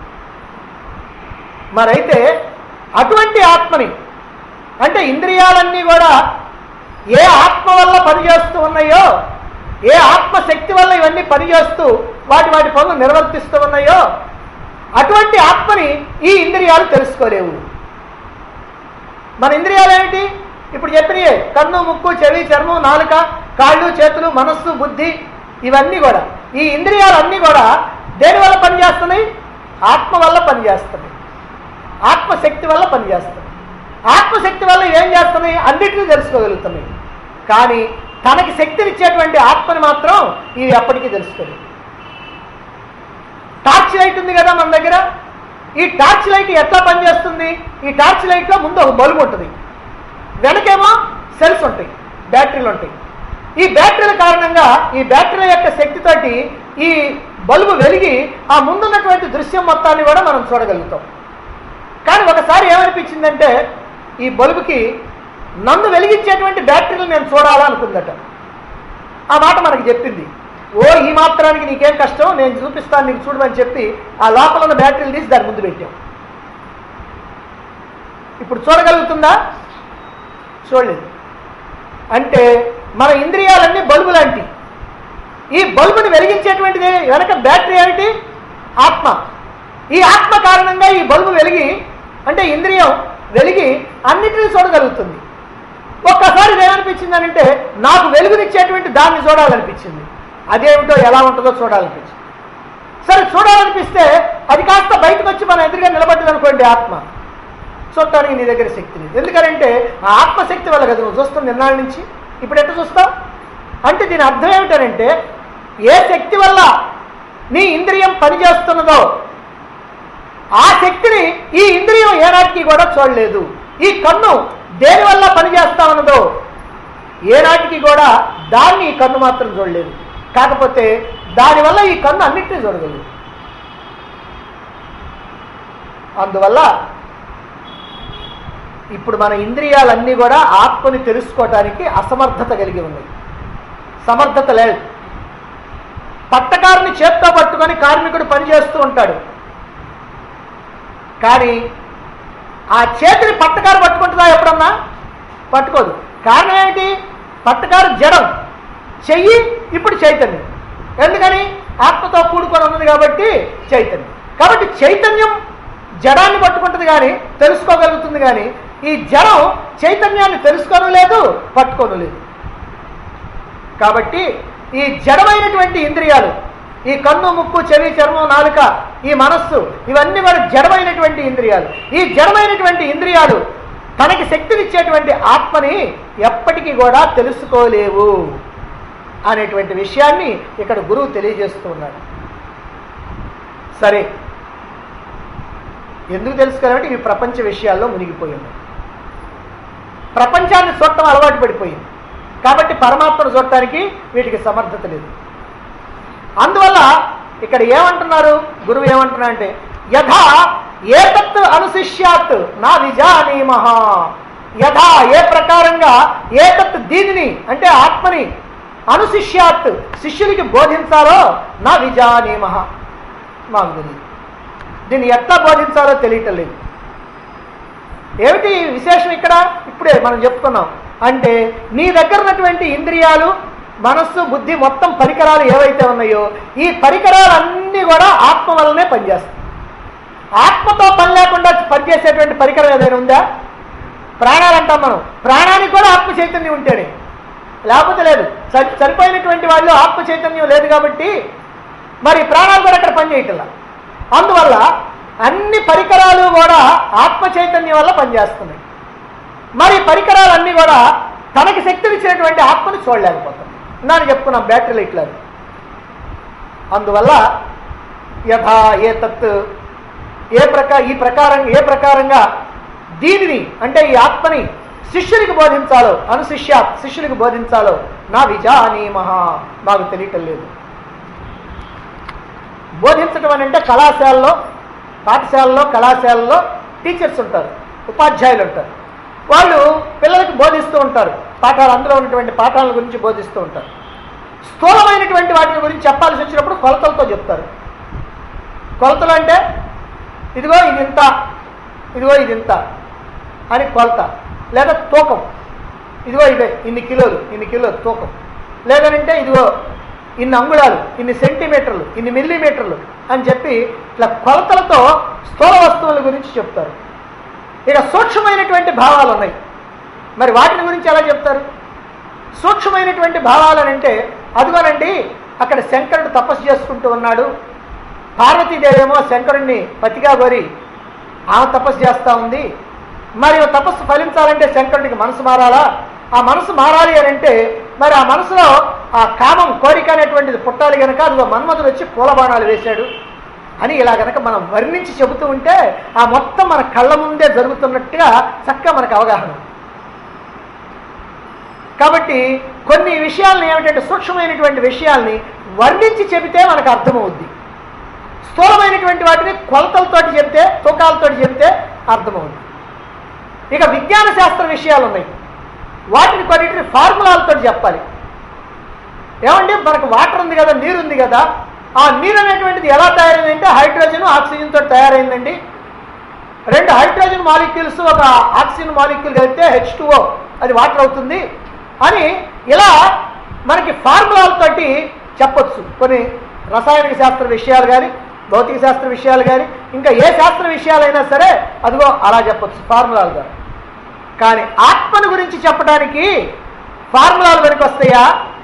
మరైతే అటువంటి ఆత్మని అంటే ఇంద్రియాలన్నీ కూడా ఏ ఆత్మ వల్ల పనిచేస్తూ ఉన్నాయో ఏ ఆత్మశక్తి వల్ల ఇవన్నీ పనిచేస్తూ వాటి వాటి పనులు నిర్వర్తిస్తూ ఉన్నాయో అటువంటి ఆత్మని ఈ ఇంద్రియాలు తెలుసుకోలేవు మన ఇంద్రియాలు ఏమిటి ఇప్పుడు చెప్పినయే కన్ను ముక్కు చెవి చర్మం నాలుక కాళ్ళు చేతులు మనస్సు బుద్ధి ఇవన్నీ కూడా ఈ ఇంద్రియాలన్నీ కూడా దేని వల్ల పనిచేస్తున్నాయి ఆత్మ వల్ల పనిచేస్తున్నాయి ఆత్మశక్తి వల్ల పనిచేస్తున్నాయి ఆత్మశక్తి వల్ల ఏం చేస్తున్నాయి అన్నిటినీ తెలుసుకోగలుగుతున్నాయి కానీ తనకి శక్తినిచ్చేటువంటి ఆత్మని మాత్రం ఇవి ఎప్పటికీ తెలుసుకోలేదు టార్చ్ లైట్ ఉంది కదా మన దగ్గర ఈ టార్చ్ లైట్ ఎట్లా పనిచేస్తుంది ఈ టార్చ్ లైట్లో ముందు ఒక బల్బు ఉంటుంది వెనకేమో సెల్స్ ఉంటాయి బ్యాటరీలు ఉంటాయి ఈ బ్యాటరీల కారణంగా ఈ బ్యాటరీల యొక్క శక్తితోటి ఈ బల్బు వెలిగి ఆ ముందున్నటువంటి దృశ్యం మొత్తాన్ని కూడా మనం చూడగలుగుతాం కానీ ఒకసారి ఏమనిపించిందంటే ఈ బల్బుకి నన్ను వెలిగించేటువంటి బ్యాటరీలు నేను చూడాలనుకుందట ఆ మాట మనకి చెప్పింది ఓ ఈ మాత్రానికి నీకేం కష్టం నేను చూపిస్తాను నీకు చూడమని చెప్పి ఆ లోపల ఉన్న బ్యాటరీలు తీసి దాని ముందు పెట్టాం ఇప్పుడు చూడగలుగుతుందా చూడలేదు అంటే మన ఇంద్రియాలన్నీ బల్బు లాంటి ఈ బల్బుని వెలిగించేటువంటిది వెనక బ్యాటరీ ఏమిటి ఆత్మ ఈ ఆత్మ కారణంగా ఈ బల్బు వెలిగి అంటే ఇంద్రియం వెలిగి అన్నిటినీ చూడగలుగుతుంది ఒక్కసారి ఏమనిపించింది అంటే నాకు వెలుగునిచ్చేటువంటి దాన్ని చూడాలనిపించింది అదేమిటో ఎలా ఉంటుందో చూడాలనిపించింది సరే చూడాలనిపిస్తే అది కాస్త బయటకు వచ్చి మన ఎదురుగా నిలబడ్డది అనుకోండి ఆత్మ చూడటానికి నీ దగ్గర శక్తి లేదు ఎందుకంటే ఆ ఆత్మశక్తి వల్ల కదా నువ్వు చూస్తుంది నిన్నాళ్ళ నుంచి ఇప్పుడు ఎట్లా చూస్తావు అంటే దీని అర్థం ఏమిటనంటే ఏ శక్తి వల్ల నీ ఇంద్రియం పనిచేస్తున్నదో ఆ శక్తిని ఈ ఇంద్రియం ఏనాటికి కూడా చూడలేదు ఈ కన్ను దేని వల్ల పనిచేస్తా ఉన్నదో ఏనాటికి కూడా దాన్ని ఈ కన్ను మాత్రం చూడలేదు కాకపోతే దానివల్ల ఈ కన్ను అన్నింటినీ చూడగలదు అందువల్ల ఇప్పుడు మన ఇంద్రియాలన్నీ కూడా ఆత్మని తెలుసుకోవటానికి అసమర్థత కలిగి ఉన్నాయి సమర్థత లేదు పట్టకారుని చేత్తో పట్టుకొని కార్మికుడు పనిచేస్తూ ఉంటాడు కానీ ఆ చేతిని పట్టకారు పట్టుకుంటుందా ఎప్పుడన్నా పట్టుకోదు కారణం ఏమిటి పట్టకారు జడం చెయ్యి ఇప్పుడు చైతన్యం ఎందుకని ఆత్మతో కూడుకొని ఉన్నది కాబట్టి చైతన్యం కాబట్టి చైతన్యం జడాన్ని పట్టుకుంటుంది కానీ తెలుసుకోగలుగుతుంది కానీ ఈ జడం చైతన్యాన్ని తెలుసుకోను లేదు పట్టుకోను లేదు కాబట్టి ఈ జడమైనటువంటి ఇంద్రియాలు ఈ కన్ను ముక్కు చెవి చర్మం నాలుక ఈ మనస్సు ఇవన్నీ కూడా జడమైనటువంటి ఇంద్రియాలు ఈ జడమైనటువంటి ఇంద్రియాలు తనకి శక్తినిచ్చేటువంటి ఆత్మని ఎప్పటికీ కూడా తెలుసుకోలేవు అనేటువంటి విషయాన్ని ఇక్కడ గురువు తెలియజేస్తూ ఉన్నాడు సరే ఎందుకు తెలుసుకోవాలంటే ఇవి ప్రపంచ విషయాల్లో మునిగిపోయి ఉన్నాయి ప్రపంచాన్ని చూడటం అలవాటు పడిపోయింది కాబట్టి పరమాత్మను చూడటానికి వీటికి సమర్థత లేదు అందువల్ల ఇక్కడ ఏమంటున్నారు గురువు ఏమంటున్నా అంటే యథా ఏతత్ అనుశిష్యాత్ నా విజానీమహ యథా ఏ ప్రకారంగా ఏతత్ దీనిని అంటే ఆత్మని అనుశిష్యాత్ శిష్యునికి బోధించాలో నా విజానీమహ మాకు తెలియదు దీన్ని ఎట్లా బోధించాలో తెలియటం లేదు ఏమిటి విశేషం ఇక్కడ ఇప్పుడే మనం చెప్పుకున్నాం అంటే నీ దగ్గర ఉన్నటువంటి ఇంద్రియాలు మనస్సు బుద్ధి మొత్తం పరికరాలు ఏవైతే ఉన్నాయో ఈ పరికరాలన్నీ కూడా ఆత్మ వల్లనే పనిచేస్తాయి ఆత్మతో పని లేకుండా పనిచేసేటువంటి పరికరం ఏదైనా ఉందా ప్రాణాలు అంటాం మనం ప్రాణానికి కూడా ఆత్మ చైతన్యం ఉంటేనే లేకపోతే లేదు చ- చనిపోయినటువంటి వాళ్ళు ఆత్మ చైతన్యం లేదు కాబట్టి మరి ప్రాణాలు కూడా అక్కడ పనిచేయటంలా అందువల్ల అన్ని పరికరాలు కూడా ఆత్మ చైతన్యం వల్ల పనిచేస్తున్నాయి మరి ఈ పరికరాలన్నీ కూడా తనకి శక్తినిచ్చినటువంటి ఆత్మని చూడలేకపోతాం నాని చెప్పుకున్నాం బ్యాటరీ లైట్లు అని అందువల్ల యథా ఏ తత్ ఏ ప్రకా ఈ ప్రకారం ఏ ప్రకారంగా దీనిని అంటే ఈ ఆత్మని శిష్యునికి బోధించాలో అనుశిష్య శిష్యునికి బోధించాలో నా విజానీమహ నాకు తెలియటం లేదు బోధించడం అని అంటే కళాశాలలో పాఠశాలలో కళాశాలలో టీచర్స్ ఉంటారు ఉపాధ్యాయులు ఉంటారు వాళ్ళు పిల్లలకి బోధిస్తూ ఉంటారు పాఠాలు అందులో ఉన్నటువంటి పాఠాల గురించి బోధిస్తూ ఉంటారు స్థూలమైనటువంటి వాటి గురించి చెప్పాల్సి వచ్చినప్పుడు కొలతలతో చెప్తారు కొలతలు అంటే ఇదిగో ఇది ఇంత ఇదిగో ఇది ఇంత అని కొలత లేదా తూకం ఇదిగో ఇదే ఇన్ని కిలోలు ఇన్ని కిలోలు తూకం లేదనంటే ఇదిగో ఇన్ని అంగుళాలు ఇన్ని సెంటీమీటర్లు ఇన్ని మిల్లీమీటర్లు అని చెప్పి ఇట్లా కొలతలతో స్థూల వస్తువుల గురించి చెప్తారు ఇక సూక్ష్మమైనటువంటి భావాలు ఉన్నాయి మరి వాటిని గురించి ఎలా చెప్తారు సూక్ష్మమైనటువంటి భావాలు అని అంటే అదిగోనండి అక్కడ శంకరుడు తపస్సు చేసుకుంటూ ఉన్నాడు పార్వతీదేవి ఏమో శంకరుణ్ణి పతిగా కోరి ఆమె తపస్సు చేస్తూ ఉంది మరి ఆ తపస్సు ఫలించాలంటే శంకరుడికి మనసు మారాలా ఆ మనసు మారాలి అని అంటే మరి ఆ మనసులో ఆ కామం కోరిక అనేటువంటిది పుట్టాలి కనుక అదిగో మన్మధుడు వచ్చి పూలబాణాలు వేశాడు అని ఇలా గనక మనం వర్ణించి చెబుతూ ఉంటే ఆ మొత్తం మన కళ్ళ ముందే జరుగుతున్నట్టుగా చక్కగా మనకు అవగాహన కాబట్టి కొన్ని విషయాల్ని ఏమిటంటే సూక్ష్మమైనటువంటి విషయాల్ని వర్ణించి చెబితే మనకు అర్థమవుద్ది స్థూలమైనటువంటి వాటిని కొలతలతోటి చెప్తే తూకాలతోటి చెప్తే అర్థమవుద్ది ఇక విజ్ఞాన శాస్త్ర విషయాలు ఉన్నాయి వాటిని కొన్నిటిని ఫార్ములాలతో చెప్పాలి ఏమండి మనకు వాటర్ ఉంది కదా నీరు ఉంది కదా ఆ నీరు అనేటువంటిది ఎలా తయారైందంటే హైడ్రోజన్ ఆక్సిజన్ తోటి తయారైందండి రెండు హైడ్రోజన్ మాలిక్యూల్స్ ఒక ఆక్సిజన్ మాలిక్యూల్ కలిపితే హెచ్ అది వాటర్ అవుతుంది అని ఇలా మనకి ఫార్ములాలతోటి చెప్పొచ్చు కొన్ని రసాయనిక శాస్త్ర విషయాలు కానీ భౌతిక శాస్త్ర విషయాలు కానీ ఇంకా ఏ శాస్త్ర విషయాలైనా సరే అదిగో అలా చెప్పొచ్చు ఫార్ములాలు ద్వారా కానీ ఆత్మను గురించి చెప్పడానికి ఫార్ములాలు పనికొస్తాయా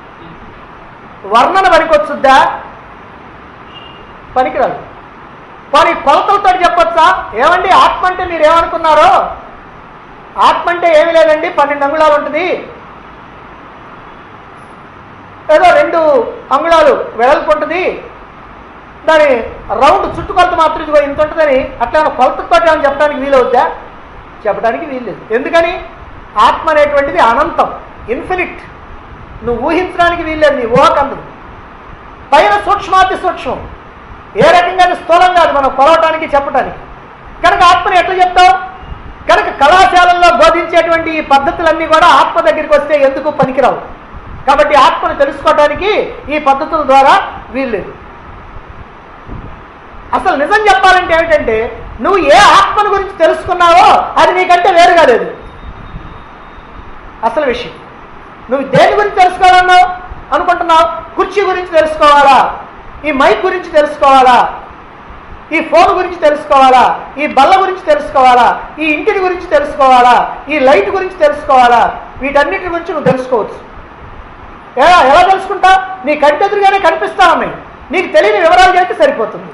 వర్ణన పనికొచ్చుద్దా పనికిరాదు కానీ కొలతలతో చెప్పొచ్చా ఏమండి ఆత్మ అంటే మీరు ఏమనుకున్నారో ఆత్మ అంటే ఏమి లేదండి పన్నెండు అంగుళాలు ఉంటుంది ఏదో రెండు అంగుళాలు వెడల్పు ఉంటుంది దాని రౌండ్ చుట్టుకొలత మాత్రం ఇదిగో ఇంత ఉంటుందని అట్లా కొలతతో ఏమైనా చెప్పడానికి వీలవుద్దా చెప్పడానికి వీల్లేదు ఎందుకని ఆత్మ అనేటువంటిది అనంతం ఇన్ఫినిట్ నువ్వు ఊహించడానికి వీల్లేదు నీ ఊహకందదు పైన సూక్ష్మాతి సూక్ష్మం ఏ రకంగా అది స్థూలం కాదు మనం కొలవటానికి చెప్పటానికి కనుక ఆత్మని ఎట్లా చెప్తావు కనుక కళాశాలల్లో బోధించేటువంటి ఈ పద్ధతులన్నీ కూడా ఆత్మ దగ్గరికి వస్తే ఎందుకు పనికిరావు కాబట్టి ఆత్మను తెలుసుకోవటానికి ఈ పద్ధతుల ద్వారా వీల్లేదు అసలు నిజం చెప్పాలంటే ఏమిటంటే నువ్వు ఏ ఆత్మను గురించి తెలుసుకున్నావో అది నీకంటే వేరుగా లేదు అసలు విషయం నువ్వు దేని గురించి తెలుసుకోవాలన్నావు అనుకుంటున్నావు కుర్చీ గురించి తెలుసుకోవాలా ఈ మైక్ గురించి తెలుసుకోవాలా ఈ ఫోన్ గురించి తెలుసుకోవాలా ఈ బల్ల గురించి తెలుసుకోవాలా ఈ ఇంటిని గురించి తెలుసుకోవాలా ఈ లైట్ గురించి తెలుసుకోవాలా వీటన్నిటి గురించి నువ్వు తెలుసుకోవచ్చు ఎలా ఎలా తెలుసుకుంటావు నీ కంటెదురుగానే కనిపిస్తా ఉన్నాయి నీకు తెలియని వివరాలు చెప్తే సరిపోతుంది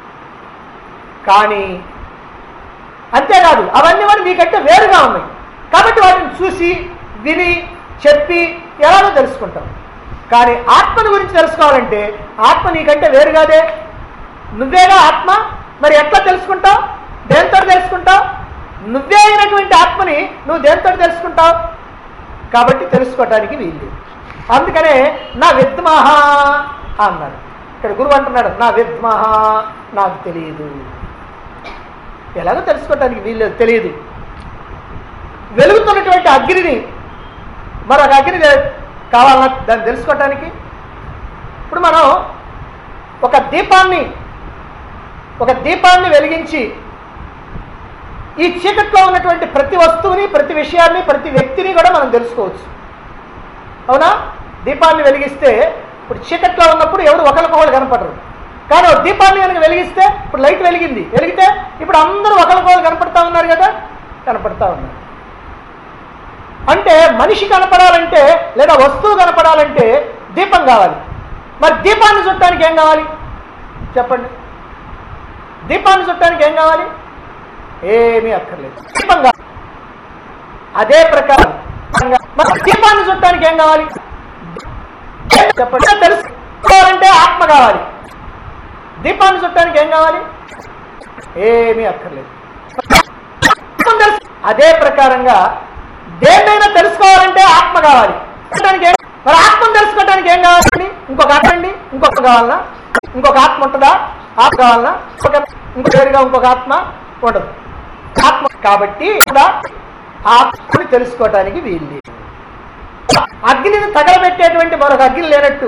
కానీ అంతేకాదు అవన్నీ కూడా నీకంటే వేరుగా ఉన్నాయి కాబట్టి వాటిని చూసి విని చెప్పి ఎలాగో తెలుసుకుంటాం కానీ ఆత్మని గురించి తెలుసుకోవాలంటే ఆత్మ నీకంటే వేరుగాదే నువ్వేగా ఆత్మ మరి ఎట్లా తెలుసుకుంటావు దేంతో తెలుసుకుంటావు నువ్వే అయినటువంటి ఆత్మని నువ్వు దేంతో తెలుసుకుంటావు కాబట్టి తెలుసుకోవటానికి వీలు అందుకనే నా విద్మహ అన్నాడు ఇక్కడ గురువు అంటున్నాడు నా విద్మహ నాకు తెలియదు ఎలాగో తెలుసుకోవటానికి వీల్లేదు తెలియదు వెలుగుతున్నటువంటి అగ్నిని మరొక అగ్ని కావాలన్నా దాన్ని తెలుసుకోవటానికి ఇప్పుడు మనం ఒక దీపాన్ని ఒక దీపాన్ని వెలిగించి ఈ చీకట్లో ఉన్నటువంటి ప్రతి వస్తువుని ప్రతి విషయాన్ని ప్రతి వ్యక్తిని కూడా మనం తెలుసుకోవచ్చు అవునా దీపాన్ని వెలిగిస్తే ఇప్పుడు చీకట్లో ఉన్నప్పుడు ఎవరు ఒకరికొకరు కనపడరు కానీ ఒక దీపాన్ని కనుక వెలిగిస్తే ఇప్పుడు లైట్ వెలిగింది వెలిగితే ఇప్పుడు అందరూ ఒకరికొకరు కనపడతా ఉన్నారు కదా కనపడతా ఉన్నారు అంటే మనిషి కనపడాలంటే లేదా వస్తువు కనపడాలంటే దీపం కావాలి మరి దీపాన్ని చుట్టానికి ఏం కావాలి చెప్పండి దీపాన్ని చుట్టానికి ఏం కావాలి ఏమీ అక్కర్లేదు దీపం కావాలి అదే ప్రకారం మరి దీపాన్ని చుట్టానికి ఏం కావాలి చెప్పండి తెలుసుకోవాలంటే ఆత్మ కావాలి దీపాన్ని చుట్టానికి ఏం కావాలి ఏమీ అక్కర్లేదు ఆత్మ తెలుసు- అదే ప్రకారంగా దేన్నైనా తెలుసుకోవాలంటే ఆత్మ కావాలి తెలుసుకోవడానికి ఏం- మరి ఆత్మను తెలుసుకోవడానికి ఏం కావాలండి ఇంకొక ఆత్మ అండి ఇంకొక కావాలనా ఇంకొక ఆత్మ ఉంటుందా ఆత్మ కావాలనా ఇంకొక ఇంకొక వేరుగా ఇంకొక ఆత్మ ఉండదు ఆత్మ కాబట్టి కూడా ఆత్మని తెలుసుకోవటానికి వీలు అగ్నిని తగలబెట్టేటువంటి మరొక అగ్ని లేనట్టు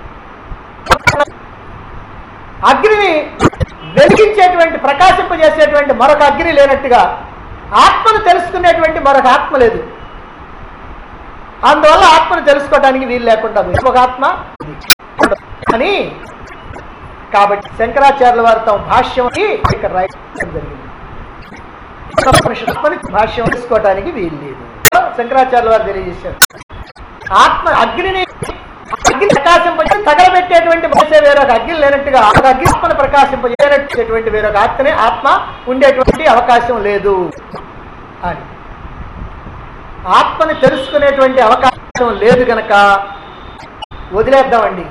అగ్నిని వెలిగించేటువంటి ప్రకాశింపజేసేటువంటి మరొక అగ్ని లేనట్టుగా ఆత్మను తెలుసుకునేటువంటి మరొక ఆత్మ లేదు అందువల్ల ఆత్మను తెలుసుకోవడానికి వీలు లేకుండా పోయింది. ఒక ఆత్మ ఉండదు. అని కాబట్టి శంకరాచార్యుల వారు తమ భాష్యం ఇక్కడ రాయడం జరిగింది ఆత్మని భాష్యం తెలుసుకోవడానికి వీలు లేదు శంకరాచార్యుల వారు తెలియజేశారు ఆత్మ అగ్నిని అగ్ని ప్రకాశింపజే తగలబెట్టేటువంటి మనిషే వేరొక అగ్ని లేనట్టుగా ఆ అగ్ని ఆత్మను ప్రకాశింపజేటటువంటి వేరొక ఆత్మనే ఆత్మ ఉండేటువంటి అవకాశం లేదు అని ఆత్మని తెలుసుకునేటువంటి అవకాశం లేదు గనక వదిలేద్దామండి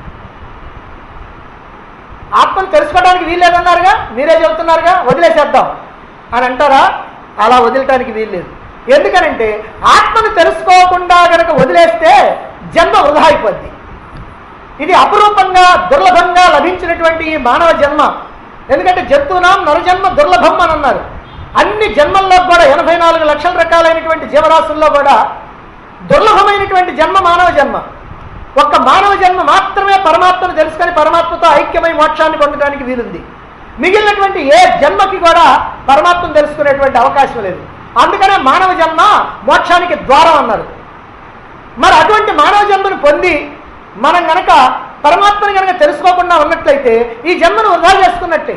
ఆత్మను తెలుసుకోవడానికి వీల్లేదన్నారుగా మీరే చెబుతున్నారుగా వదిలేసేద్దాం అని అంటారా అలా వదిలటానికి వీల్లేదు ఎందుకనంటే ఆత్మను తెలుసుకోకుండా గనక వదిలేస్తే జన్మ వృధా అయిపోద్ది ఇది అపురూపంగా దుర్లభంగా లభించినటువంటి ఈ మానవ జన్మ ఎందుకంటే జంతువునాం నరజన్మ దుర్లభం అని అన్నారు అన్ని జన్మల్లో కూడా ఎనభై నాలుగు లక్షల రకాలైనటువంటి జీవరాశుల్లో కూడా దుర్లభమైనటువంటి జన్మ మానవ జన్మ ఒక్క మానవ జన్మ మాత్రమే పరమాత్మను తెలుసుకొని పరమాత్మతో ఐక్యమై మోక్షాన్ని పొందడానికి వీలుంది మిగిలినటువంటి ఏ జన్మకి కూడా పరమాత్మను తెలుసుకునేటువంటి అవకాశం లేదు అందుకనే మానవ జన్మ మోక్షానికి ద్వారం అన్నారు మరి అటువంటి మానవ జన్మను పొంది మనం గనక పరమాత్మని గనక తెలుసుకోకుండా ఉన్నట్లయితే ఈ జన్మను వృధా చేసుకున్నట్టే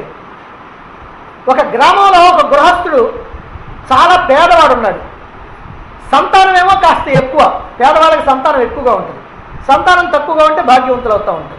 ఒక గ్రామంలో ఒక గృహస్థుడు చాలా పేదవాడు ఉన్నాడు సంతానం ఏమో కాస్త ఎక్కువ పేదవాళ్ళకి సంతానం ఎక్కువగా ఉంటుంది సంతానం తక్కువగా ఉంటే భాగ్యవంతులు అవుతూ ఉంటారు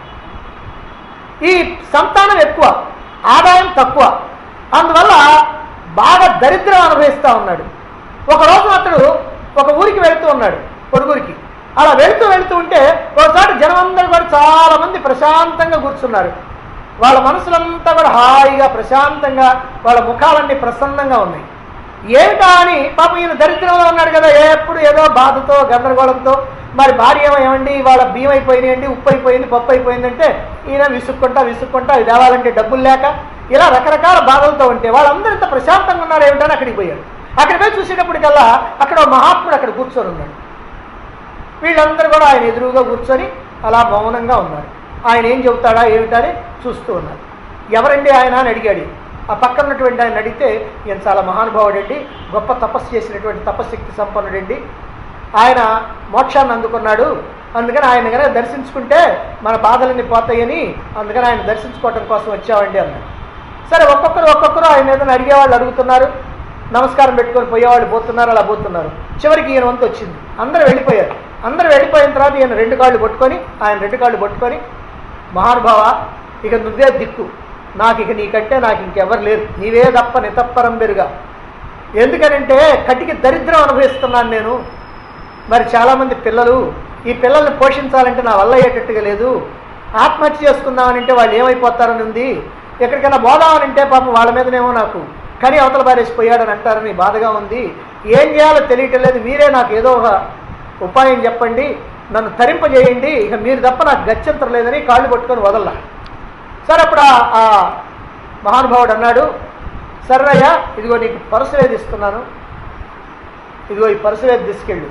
ఈ సంతానం ఎక్కువ ఆదాయం తక్కువ అందువల్ల బాగా దరిద్రం అనుభవిస్తూ ఉన్నాడు ఒక రోజు అతడు ఒక ఊరికి వెళుతూ ఉన్నాడు పొరుగురికి అలా వెళుతూ వెళుతూ ఉంటే ఒకసారి జనం అందరూ కూడా చాలా మంది ప్రశాంతంగా కూర్చున్నారు వాళ్ళ మనసులంతా కూడా హాయిగా ప్రశాంతంగా వాళ్ళ ముఖాలన్నీ ప్రసన్నంగా ఉన్నాయి ఏమిటా అని పాపం ఈయన దరిద్రంలో ఉన్నాడు కదా ఎప్పుడు ఏదో బాధతో గందరగోళంతో మరి భార్య ఏమో ఏమండి వాళ్ళ బియ్యం అయిపోయినాయండి ఉప్పు అయిపోయింది పప్పు అయిపోయిందంటే ఈయన విసుక్కుంటా విసుక్కుంటా అవి తేవాలంటే డబ్బులు లేక ఇలా రకరకాల బాధలతో ఉంటే వాళ్ళందరూ ఇంత ప్రశాంతంగా ఉన్నారు ఏమిటని అక్కడికి పోయాడు అక్కడికి పోయి చూసేటప్పటికల్లా అక్కడ ఓ మహాత్ముడు అక్కడ కూర్చొని ఉన్నాడు వీళ్ళందరూ కూడా ఆయన ఎదురుగా కూర్చొని అలా మౌనంగా ఉన్నారు ఆయన ఏం చెబుతాడా ఏమిటని చూస్తూ ఉన్నారు ఎవరండి ఆయన అని అడిగాడు ఆ పక్కన ఉన్నటువంటి ఆయన అడిగితే ఈయన చాలా మహానుభావుడండి గొప్ప తపస్సు చేసినటువంటి తపశక్తి సంపన్నుడండి ఆయన మోక్షాన్ని అందుకున్నాడు అందుకని ఆయన కనుక దర్శించుకుంటే మన బాధలన్నీ పోతాయని అందుకని ఆయన దర్శించుకోవటం కోసం వచ్చామండి అన్నాడు సరే ఒక్కొక్కరు ఒక్కొక్కరు ఆయన ఏదైనా అడిగేవాళ్ళు అడుగుతున్నారు నమస్కారం పెట్టుకొని పోయేవాళ్ళు పోతున్నారు అలా పోతున్నారు చివరికి ఈయన వంతు వచ్చింది అందరూ వెళ్ళిపోయారు అందరూ వెళ్ళిపోయిన తర్వాత ఈయన రెండు కాళ్ళు పట్టుకొని ఆయన రెండు కాళ్ళు పట్టుకొని మహానుభావ ఇక నువ్వే దిక్కు నాకు ఇక నీకంటే నాకు ఇంకెవరు లేరు నీవే తప్ప నితప్పరం బెరుగా ఎందుకనంటే కటికి దరిద్రం అనుభవిస్తున్నాను నేను మరి చాలామంది పిల్లలు ఈ పిల్లల్ని పోషించాలంటే నా వల్ల అయ్యేటట్టుగా లేదు ఆత్మహత్య చేసుకుందామనంటే వాళ్ళు ఏమైపోతారని ఉంది ఎక్కడికైనా పోదామనంటే పాపం వాళ్ళ మీదనేమో నాకు కానీ అవతల బారేసిపోయాడని అంటారని బాధగా ఉంది ఏం చేయాలో తెలియటం లేదు మీరే నాకు ఏదో ఒక ఉపాయం చెప్పండి నన్ను తరింపజేయండి ఇక మీరు తప్ప నాకు గత్యంతరం లేదని కాళ్ళు పట్టుకొని వదల్లా సరే అప్పుడు ఆ- ఆ మహానుభావుడు అన్నాడు సర్రయ్య ఇదిగో నీకు పరశువేది ఇస్తున్నాను ఇదిగో ఈ పరశువేది తీసుకెళ్ళు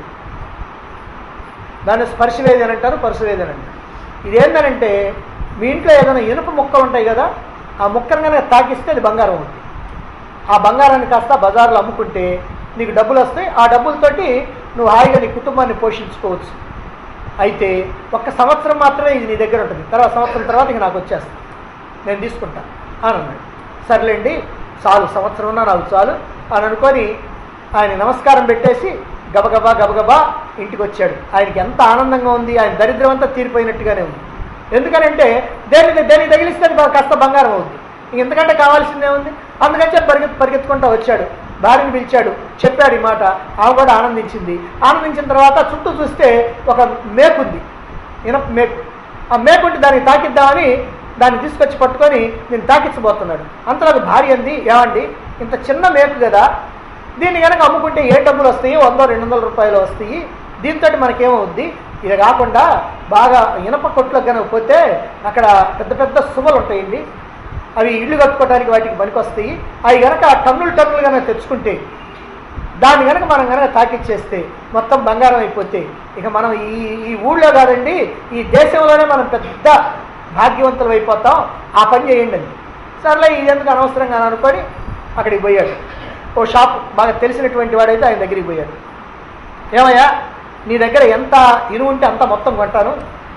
దాన్ని స్పర్శవేది అని అంటారు పరశువేది అని అంటారు ఇదేంటనంటే మీ ఇంట్లో ఏదైనా ఇనుప ముక్కలు ఉంటాయి కదా ఆ ముక్కను కనుక తాకిస్తే అది బంగారం అవుతుంది ఆ బంగారాన్ని కాస్త బజార్లో అమ్ముకుంటే నీకు డబ్బులు వస్తాయి ఆ డబ్బులతోటి నువ్వు హాయిగా నీ కుటుంబాన్ని పోషించుకోవచ్చు అయితే ఒక్క సంవత్సరం మాత్రమే ఇది నీ దగ్గర ఉంటుంది తర్వాత సంవత్సరం తర్వాత ఇక నాకు వచ్చేస్తుంది నేను తీసుకుంటాను అని అన్నాడు సర్లేండి చాలు సంవత్సరం ఉన్నా నాకు చాలు అని అనుకొని ఆయన నమస్కారం పెట్టేసి గబగబా గబగబా ఇంటికి వచ్చాడు ఆయనకి ఎంత ఆనందంగా ఉంది ఆయన దరిద్రం అంతా తీరిపోయినట్టుగానే ఉంది ఎందుకనంటే దేని దేని తగిలిస్తే అది కాస్త బంగారం అవుద్ది ఇంతకంటే కావాల్సిందే ఉంది అందుకని చెప్పి పరిగెత్తి పరిగెత్తుకుంటూ వచ్చాడు భార్యని పిలిచాడు చెప్పాడు ఈ మాట ఆమె కూడా ఆనందించింది ఆనందించిన తర్వాత చుట్టూ చూస్తే ఒక మేకుంది ఇనప మేకు ఆ మేకుంటి దాన్ని తాకిద్దామని దాన్ని తీసుకొచ్చి పట్టుకొని నేను తాకించబోతున్నాడు అంతలోకి భార్య అంది ఏమండి ఇంత చిన్న మేకు కదా దీన్ని కనుక అమ్ముకుంటే ఏ డబ్బులు వస్తాయి వందో రెండు వందల రూపాయలు వస్తాయి దీంతో మనకేమవుద్ది ఇది కాకుండా బాగా ఇనప కొట్లకు కనుక పోతే అక్కడ పెద్ద పెద్ద సుమలు ఉంటాయండి అవి ఇల్లు కట్టుకోవడానికి వాటికి పనికొస్తాయి అవి కనుక టన్నులు టన్నులు కనుక తెచ్చుకుంటే దాన్ని కనుక మనం కనుక తాకిచ్చేస్తే మొత్తం బంగారం అయిపోతే ఇక మనం ఈ ఈ ఊళ్ళో కాదండి ఈ దేశంలోనే మనం పెద్ద భాగ్యవంతులు అయిపోతాం ఆ పని చేయండి అండి సర్లే ఇది ఎందుకు అనవసరంగా అని అనుకొని అక్కడికి పోయాడు ఓ షాప్ బాగా తెలిసినటువంటి వాడైతే ఆయన దగ్గరికి పోయాడు ఏమయ్యా నీ దగ్గర ఎంత ఇనుము ఉంటే అంత మొత్తం కొంటాను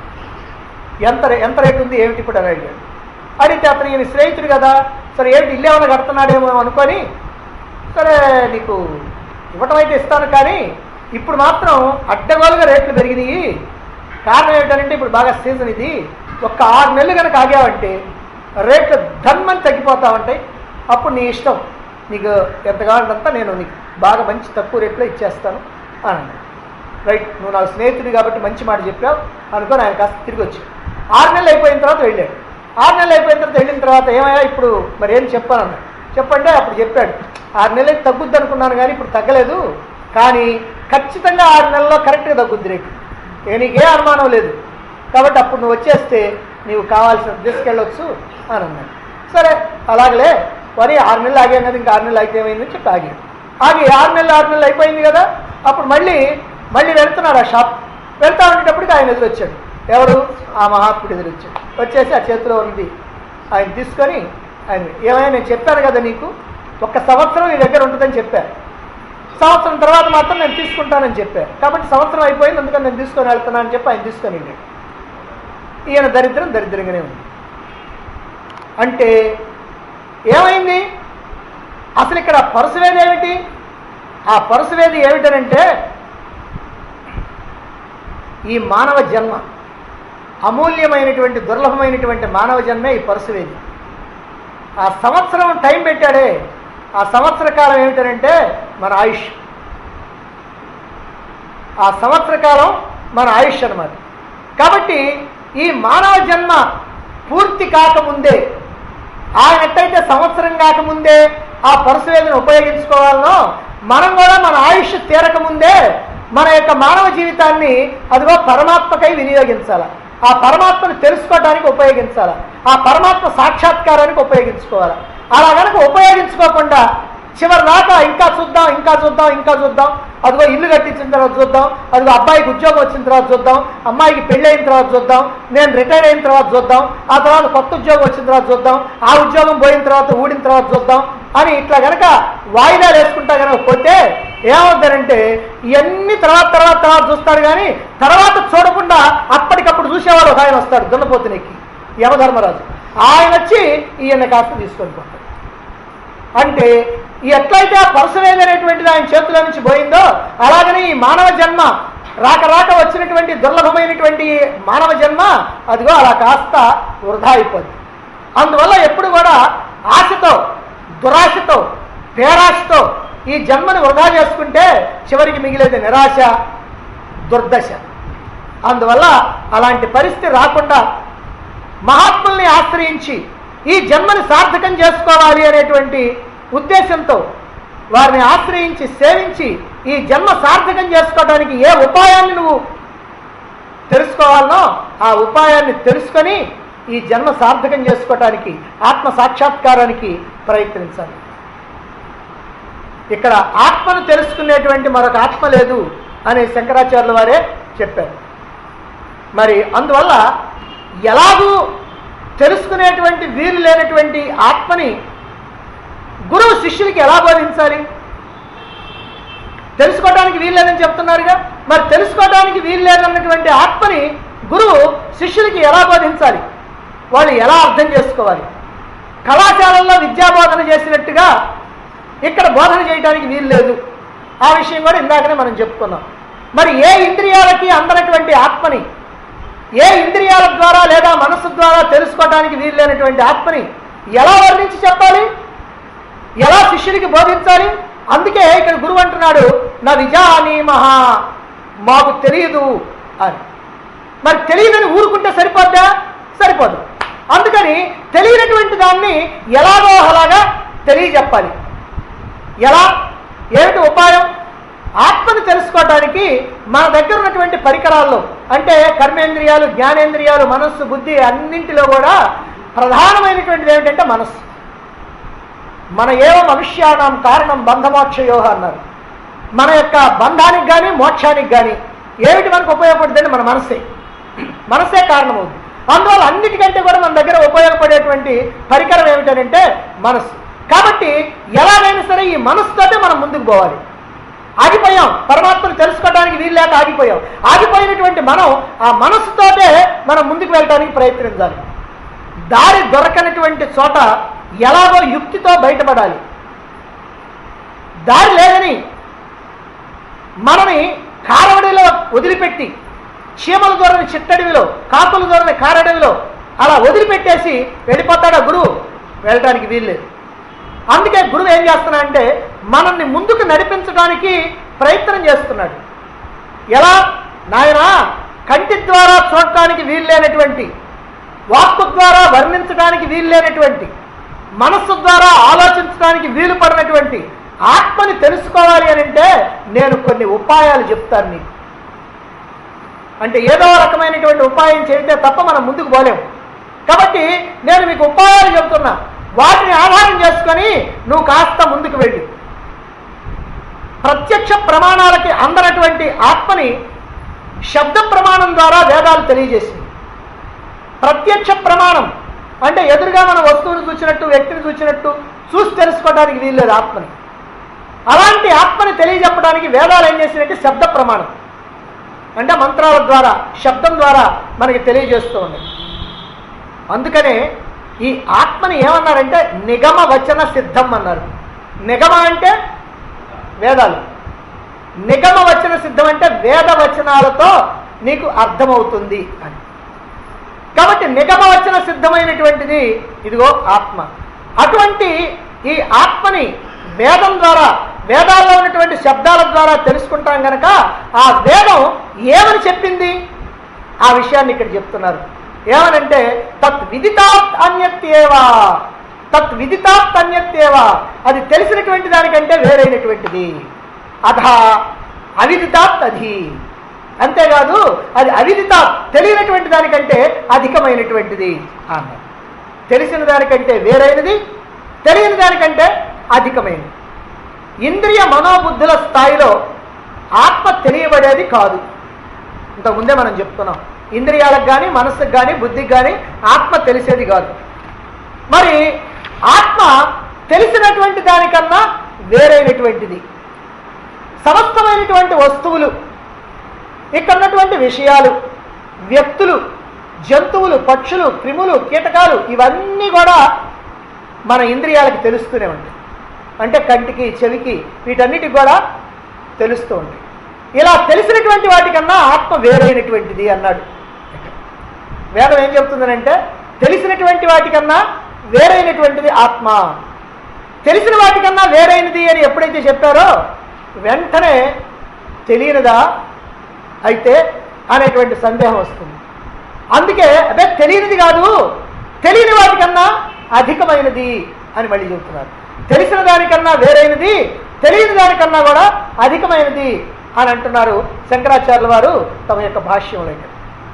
ఎంత రే- ఎంత రేటు ఉంది ఏమిటి ఇప్పుడు అని అడిగాడు అడిగితే అతను ఈయన స్నేహితుడు కదా సరే ఏమిటి ఇల్లు ఏమైనా కడుతున్నాడేమో అనుకొని సరే నీకు ఇవ్వటం అయితే ఇస్తాను కానీ ఇప్పుడు మాత్రం అడ్డగోలుగా రేట్లు పెరిగినాయి కారణం ఏమిటంటే ఇప్పుడు బాగా సీజన్ ఇది ఒక్క ఆరు నెలలు కనుక ఆగావంటే రేట్లు ధన్మని తగ్గిపోతా ఉంటాయి అప్పుడు నీ ఇష్టం నీకు ఎంత కావాలంతా నేను నీకు బాగా మంచి తక్కువ రేట్లో ఇచ్చేస్తాను అని అన్నాడు. రైట్ నువ్వు నాకు స్నేహితుడు కాబట్టి మంచి మాట చెప్పావు అనుకొని ఆయన కాస్త తిరిగి వచ్చి ఆరు నెలలు అయిపోయిన తర్వాత వెళ్ళాడు ఆరు నెలలు అయిపోయిన తర్వాత వెళ్ళిన తర్వాత ఏమయ్యా ఇప్పుడు మరి ఏం చెప్పాను అన్నాడు చెప్పంటే అప్పుడు చెప్పాడు ఆరు నెలలకి తగ్గుద్ది అనుకున్నాను కానీ ఇప్పుడు తగ్గలేదు కానీ ఖచ్చితంగా ఆరు నెలల్లో కరెక్ట్గా తగ్గుద్ది రేటు ఇక నీకే అనుమానం లేదు కాబట్టి అప్పుడు నువ్వు వచ్చేస్తే నీవు కావాల్సిన తీసుకెళ్ళొచ్చు అని అన్నాడు సరే అలాగలే మరి ఆరు నెలలు ఆగాం కదా ఇంకా ఆరు నెలలు ఆగితే ఏమైందని చెప్పి ఆగాడు ఆగి ఆరు నెలలు ఆరు నెలలు అయిపోయింది కదా అప్పుడు మళ్ళీ మళ్ళీ వెళ్తున్నాడు ఆ షాప్ వెళ్తా ఉండేటప్పటికి ఆయన ఎదురొచ్చాడు ఎవరు ఆ మహాత్ముడు ఎదురొచ్చాడు వచ్చేసి ఆ చేతిలో ఉంది ఆయన తీసుకొని ఆయన ఏమైనా నేను చెప్పాను కదా నీకు ఒక్క సంవత్సరం నీ దగ్గర ఉంటుందని చెప్పాను సంవత్సరం తర్వాత మాత్రం నేను తీసుకుంటానని చెప్పాను కాబట్టి సంవత్సరం అయిపోయింది అందుకని నేను తీసుకొని వెళ్తున్నాను అని చెప్పి ఆయన తీసుకొని వెళ్ళాడు ఈయన దరిద్రం దరిద్రంగానే ఉంది అంటే ఏమైంది అసలు ఇక్కడ పరుసవేది ఏమిటి ఆ పరుసవేది ఏమిటనంటే ఈ మానవ జన్మ అమూల్యమైనటువంటి దుర్లభమైనటువంటి మానవ జన్మే ఈ పరుసవేది ఆ సంవత్సరం టైం పెట్టాడే ఆ సంవత్సర కాలం ఏమిటనంటే మన ఆయుష్ ఆ సంవత్సర కాలం మన ఆయుష్ అన్నమాట కాబట్టి ఈ మానవ జన్మ పూర్తి కాకముందే ఆయన ఎట్టయితే సంవత్సరం కాకముందే ఆ పరశువేదను ఉపయోగించుకోవాలనో మనం కూడా మన ఆయుష్ తీరకముందే మన యొక్క మానవ జీవితాన్ని అదిగో పరమాత్మకై వినియోగించాలి ఆ పరమాత్మను తెలుసుకోవడానికి ఉపయోగించాలి ఆ పరమాత్మ సాక్షాత్కారానికి ఉపయోగించుకోవాలి అలా కనుక ఉపయోగించుకోకుండా చివరి దాకా ఇంకా చూద్దాం ఇంకా చూద్దాం ఇంకా చూద్దాం అదిగో ఇల్లు కట్టించిన తర్వాత చూద్దాం అదిగో అబ్బాయికి ఉద్యోగం వచ్చిన తర్వాత చూద్దాం అమ్మాయికి పెళ్ళి అయిన తర్వాత చూద్దాం నేను రిటైర్ అయిన తర్వాత చూద్దాం ఆ తర్వాత కొత్త ఉద్యోగం వచ్చిన తర్వాత చూద్దాం ఆ ఉద్యోగం పోయిన తర్వాత ఊడిన తర్వాత చూద్దాం అని ఇట్లా గనక వాయిదాలు వేసుకుంటా కనుక పోతే ఏమవుతారంటే ఇవన్నీ తర్వాత తర్వాత తర్వాత చూస్తాడు కానీ తర్వాత చూడకుండా అప్పటికప్పుడు చూసేవాడు ఒక ఆయన వస్తాడు దున్నపోతునికి యమధర్మరాజు ఆయన వచ్చి ఈయన కాస్త తీసుకొని పోతాడు అంటే ఈ ఎట్లయితే ఆ పరశువేది అనేటువంటిది ఆయన చేతిలో నుంచి పోయిందో అలాగనే ఈ మానవ జన్మ రాక రాక వచ్చినటువంటి దుర్లభమైనటువంటి ఈ మానవ జన్మ అదిగో అలా కాస్త వృధా అయిపోద్ది అందువల్ల ఎప్పుడు కూడా ఆశతో దురాశతో పేరాశతో ఈ జన్మని వృధా చేసుకుంటే చివరికి మిగిలేది నిరాశ దుర్దశ అందువల్ల అలాంటి పరిస్థితి రాకుండా మహాత్ముల్ని ఆశ్రయించి ఈ జన్మని సార్థకం చేసుకోవాలి అనేటువంటి ఉద్దేశంతో వారిని ఆశ్రయించి సేవించి ఈ జన్మ సార్థకం చేసుకోవడానికి ఏ ఉపాయాన్ని నువ్వు తెలుసుకోవాలనో ఆ ఉపాయాన్ని తెలుసుకొని ఈ జన్మ సార్థకం చేసుకోవటానికి ఆత్మ సాక్షాత్కారానికి ప్రయత్నించాలి ఇక్కడ ఆత్మను తెలుసుకునేటువంటి మరొక ఆత్మ లేదు అని శంకరాచార్యుల వారే చెప్పారు మరి అందువల్ల ఎలాగూ తెలుసుకునేటువంటి వీలు లేనటువంటి ఆత్మని గురువు శిష్యులకి ఎలా బోధించాలి తెలుసుకోవడానికి వీలు లేదని చెప్తున్నారుగా మరి తెలుసుకోవడానికి వీలు లేదన్నటువంటి ఆత్మని గురువు శిష్యులకి ఎలా బోధించాలి వాళ్ళు ఎలా అర్థం చేసుకోవాలి కళాశాలల్లో విద్యాబోధన చేసినట్టుగా ఇక్కడ బోధన చేయడానికి వీలు లేదు ఆ విషయం కూడా ఇందాకనే మనం చెప్పుకున్నాం మరి ఏ ఇంద్రియాలకి అందనటువంటి ఆత్మని ఏ ఇంద్రియాల ద్వారా లేదా మనస్సు ద్వారా తెలుసుకోవడానికి వీలు లేనటువంటి ఆత్మని ఎలా వర్ణించి చెప్పాలి ఎలా శిష్యుడికి బోధించాలి అందుకే ఇక్కడ గురువు అంటున్నాడు నా విజానీమహ మాకు తెలియదు అని మరి తెలియదని ఊరుకుంటే సరిపోద్దా సరిపోదు అందుకని తెలియనటువంటి దాన్ని ఎలాగో అలాగా తెలియజెప్పాలి ఎలా ఏమిటి ఉపాయం ఆత్మను తెలుసుకోవడానికి మన దగ్గర ఉన్నటువంటి పరికరాల్లో అంటే కర్మేంద్రియాలు జ్ఞానేంద్రియాలు మనస్సు బుద్ధి అన్నింటిలో కూడా ప్రధానమైనటువంటిది ఏమిటంటే మనస్సు మన ఏవ మనుష్యానం కారణం బంధమోక్షయోహ అన్నారు మన యొక్క బంధానికి కానీ మోక్షానికి కానీ ఏమిటి మనకు ఉపయోగపడుతుందంటే మన మనసే మనసే కారణమవుతుంది అందువల్ల అన్నిటికంటే కూడా మన దగ్గర ఉపయోగపడేటువంటి పరికరం ఏమిటంటే మనస్సు కాబట్టి ఎలాగైనా సరే ఈ మనస్సుతోటే మనం ముందుకు పోవాలి ఆగిపోయాం పరమాత్మను తెలుసుకోవడానికి వీలు లేక ఆగిపోయాం ఆగిపోయినటువంటి మనం ఆ మనస్సుతోటే మనం ముందుకు వెళ్ళడానికి ప్రయత్నించాలి దారి దొరకనటువంటి చోట ఎలాగో యుక్తితో బయటపడాలి దారి లేదని మనని కారవడిలో వదిలిపెట్టి చీమల దూరని చిట్టడివిలో కాకుల దూరని కారడవిలో అలా వదిలిపెట్టేసి వెళ్ళిపోతాడా గురువు వెళ్ళడానికి వీల్లేదు అందుకే గురువు ఏం చేస్తున్నా అంటే మనల్ని ముందుకు నడిపించడానికి ప్రయత్నం చేస్తున్నాడు ఎలా నాయనా కంటి ద్వారా చూడటానికి వీల్లేనటువంటి వాక్కు ద్వారా వర్ణించడానికి వీల్లేనటువంటి మనస్సు ద్వారా ఆలోచించడానికి వీలు పడినటువంటి ఆత్మని తెలుసుకోవాలి అని అంటే నేను కొన్ని ఉపాయాలు చెప్తాను నీకు అంటే ఏదో రకమైనటువంటి ఉపాయం చేస్తే తప్ప మనం ముందుకు పోలేము కాబట్టి నేను మీకు ఉపాయాలు చెబుతున్నా వాటిని ఆధారం చేసుకొని నువ్వు కాస్త ముందుకు వెళ్ళి ప్రత్యక్ష ప్రమాణాలకి అందనటువంటి ఆత్మని శబ్ద ప్రమాణం ద్వారా వేదాలు తెలియజేసింది ప్రత్యక్ష ప్రమాణం అంటే ఎదురుగా మన వస్తువుని చూసినట్టు వ్యక్తిని చూసినట్టు చూసి తెలుసుకోవడానికి వీల్లేదు ఆత్మని అలాంటి ఆత్మని తెలియజెప్పడానికి వేదాలు ఏం చేసినట్టు శబ్ద ప్రమాణం అంటే మంత్రాల ద్వారా శబ్దం ద్వారా మనకి తెలియజేస్తూ ఉన్నాయి అందుకనే ఈ ఆత్మని ఏమన్నారంటే నిగమ వచన సిద్ధం అన్నారు నిగమ అంటే వేదాలు నిగమ వచన సిద్ధం అంటే వేద వచనాలతో నీకు అర్థమవుతుంది అని కాబట్టి నిగమ వచన సిద్ధమైనటువంటిది ఇదిగో ఆత్మ అటువంటి ఈ ఆత్మని వేదం ద్వారా వేదాల్లో ఉన్నటువంటి శబ్దాల ద్వారా తెలుసుకుంటాం గనక ఆ వేదం ఏమని చెప్పింది ఆ విషయాన్ని ఇక్కడ చెప్తున్నారు ఏమనంటే తత్ విదితాత్ అన్యత్యేవా తత్ విదితాత్ అన్యత్యేవా అది తెలిసినటువంటి దానికంటే వేరైనటువంటిది అధా అవిదితాత్ అధి అంతేకాదు అది అవిదిత తెలియనటువంటి దానికంటే అధికమైనటువంటిది అన్నారు తెలిసిన దానికంటే వేరైనది తెలియని దానికంటే అధికమైనది ఇంద్రియ మనోబుద్ధుల స్థాయిలో ఆత్మ తెలియబడేది కాదు ఇంతకుముందే మనం చెప్తున్నాం ఇంద్రియాలకు కానీ మనస్సుకు కానీ బుద్ధికి కానీ ఆత్మ తెలిసేది కాదు మరి ఆత్మ తెలిసినటువంటి దానికన్నా వేరైనటువంటిది సమస్తమైనటువంటి వస్తువులు ఇక్కడ ఉన్నటువంటి విషయాలు వ్యక్తులు జంతువులు పక్షులు క్రిములు కీటకాలు ఇవన్నీ కూడా మన ఇంద్రియాలకు తెలుస్తూనే ఉంటాయి అంటే కంటికి చెవికి వీటన్నిటికి కూడా తెలుస్తూ ఉంటాయి ఇలా తెలిసినటువంటి వాటికన్నా ఆత్మ వేరైనటువంటిది అన్నాడు వేదం ఏం చెప్తుందనంటే తెలిసినటువంటి వాటికన్నా వేరైనటువంటిది ఆత్మ తెలిసిన వాటికన్నా వేరైనది అని ఎప్పుడైతే చెప్పారో వెంటనే తెలియనిదా అయితే అనేటువంటి సందేహం వస్తుంది అందుకే అదే తెలియనిది కాదు తెలియని వాటికన్నా అధికమైనది అని మళ్ళీ చెబుతున్నారు తెలిసిన దానికన్నా వేరైనది తెలియని దానికన్నా కూడా అధికమైనది అని అంటున్నారు శంకరాచార్యుల వారు తమ యొక్క భాష్యంలో ఇక్కడ.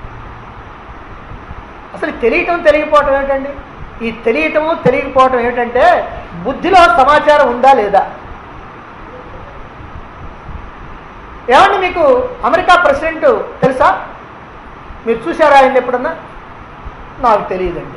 అసలు తెలియటం తెలియకపోవటం ఏమిటండి ఈ తెలియటము తెలియకపోవటం ఏమిటంటే బుద్ధిలో సమాచారం ఉందా లేదా ఏమండి మీకు అమెరికా ప్రెసిడెంట్ తెలుసా మీరు చూసారా ఆయన ఎప్పుడన్నా నాకు తెలియదండి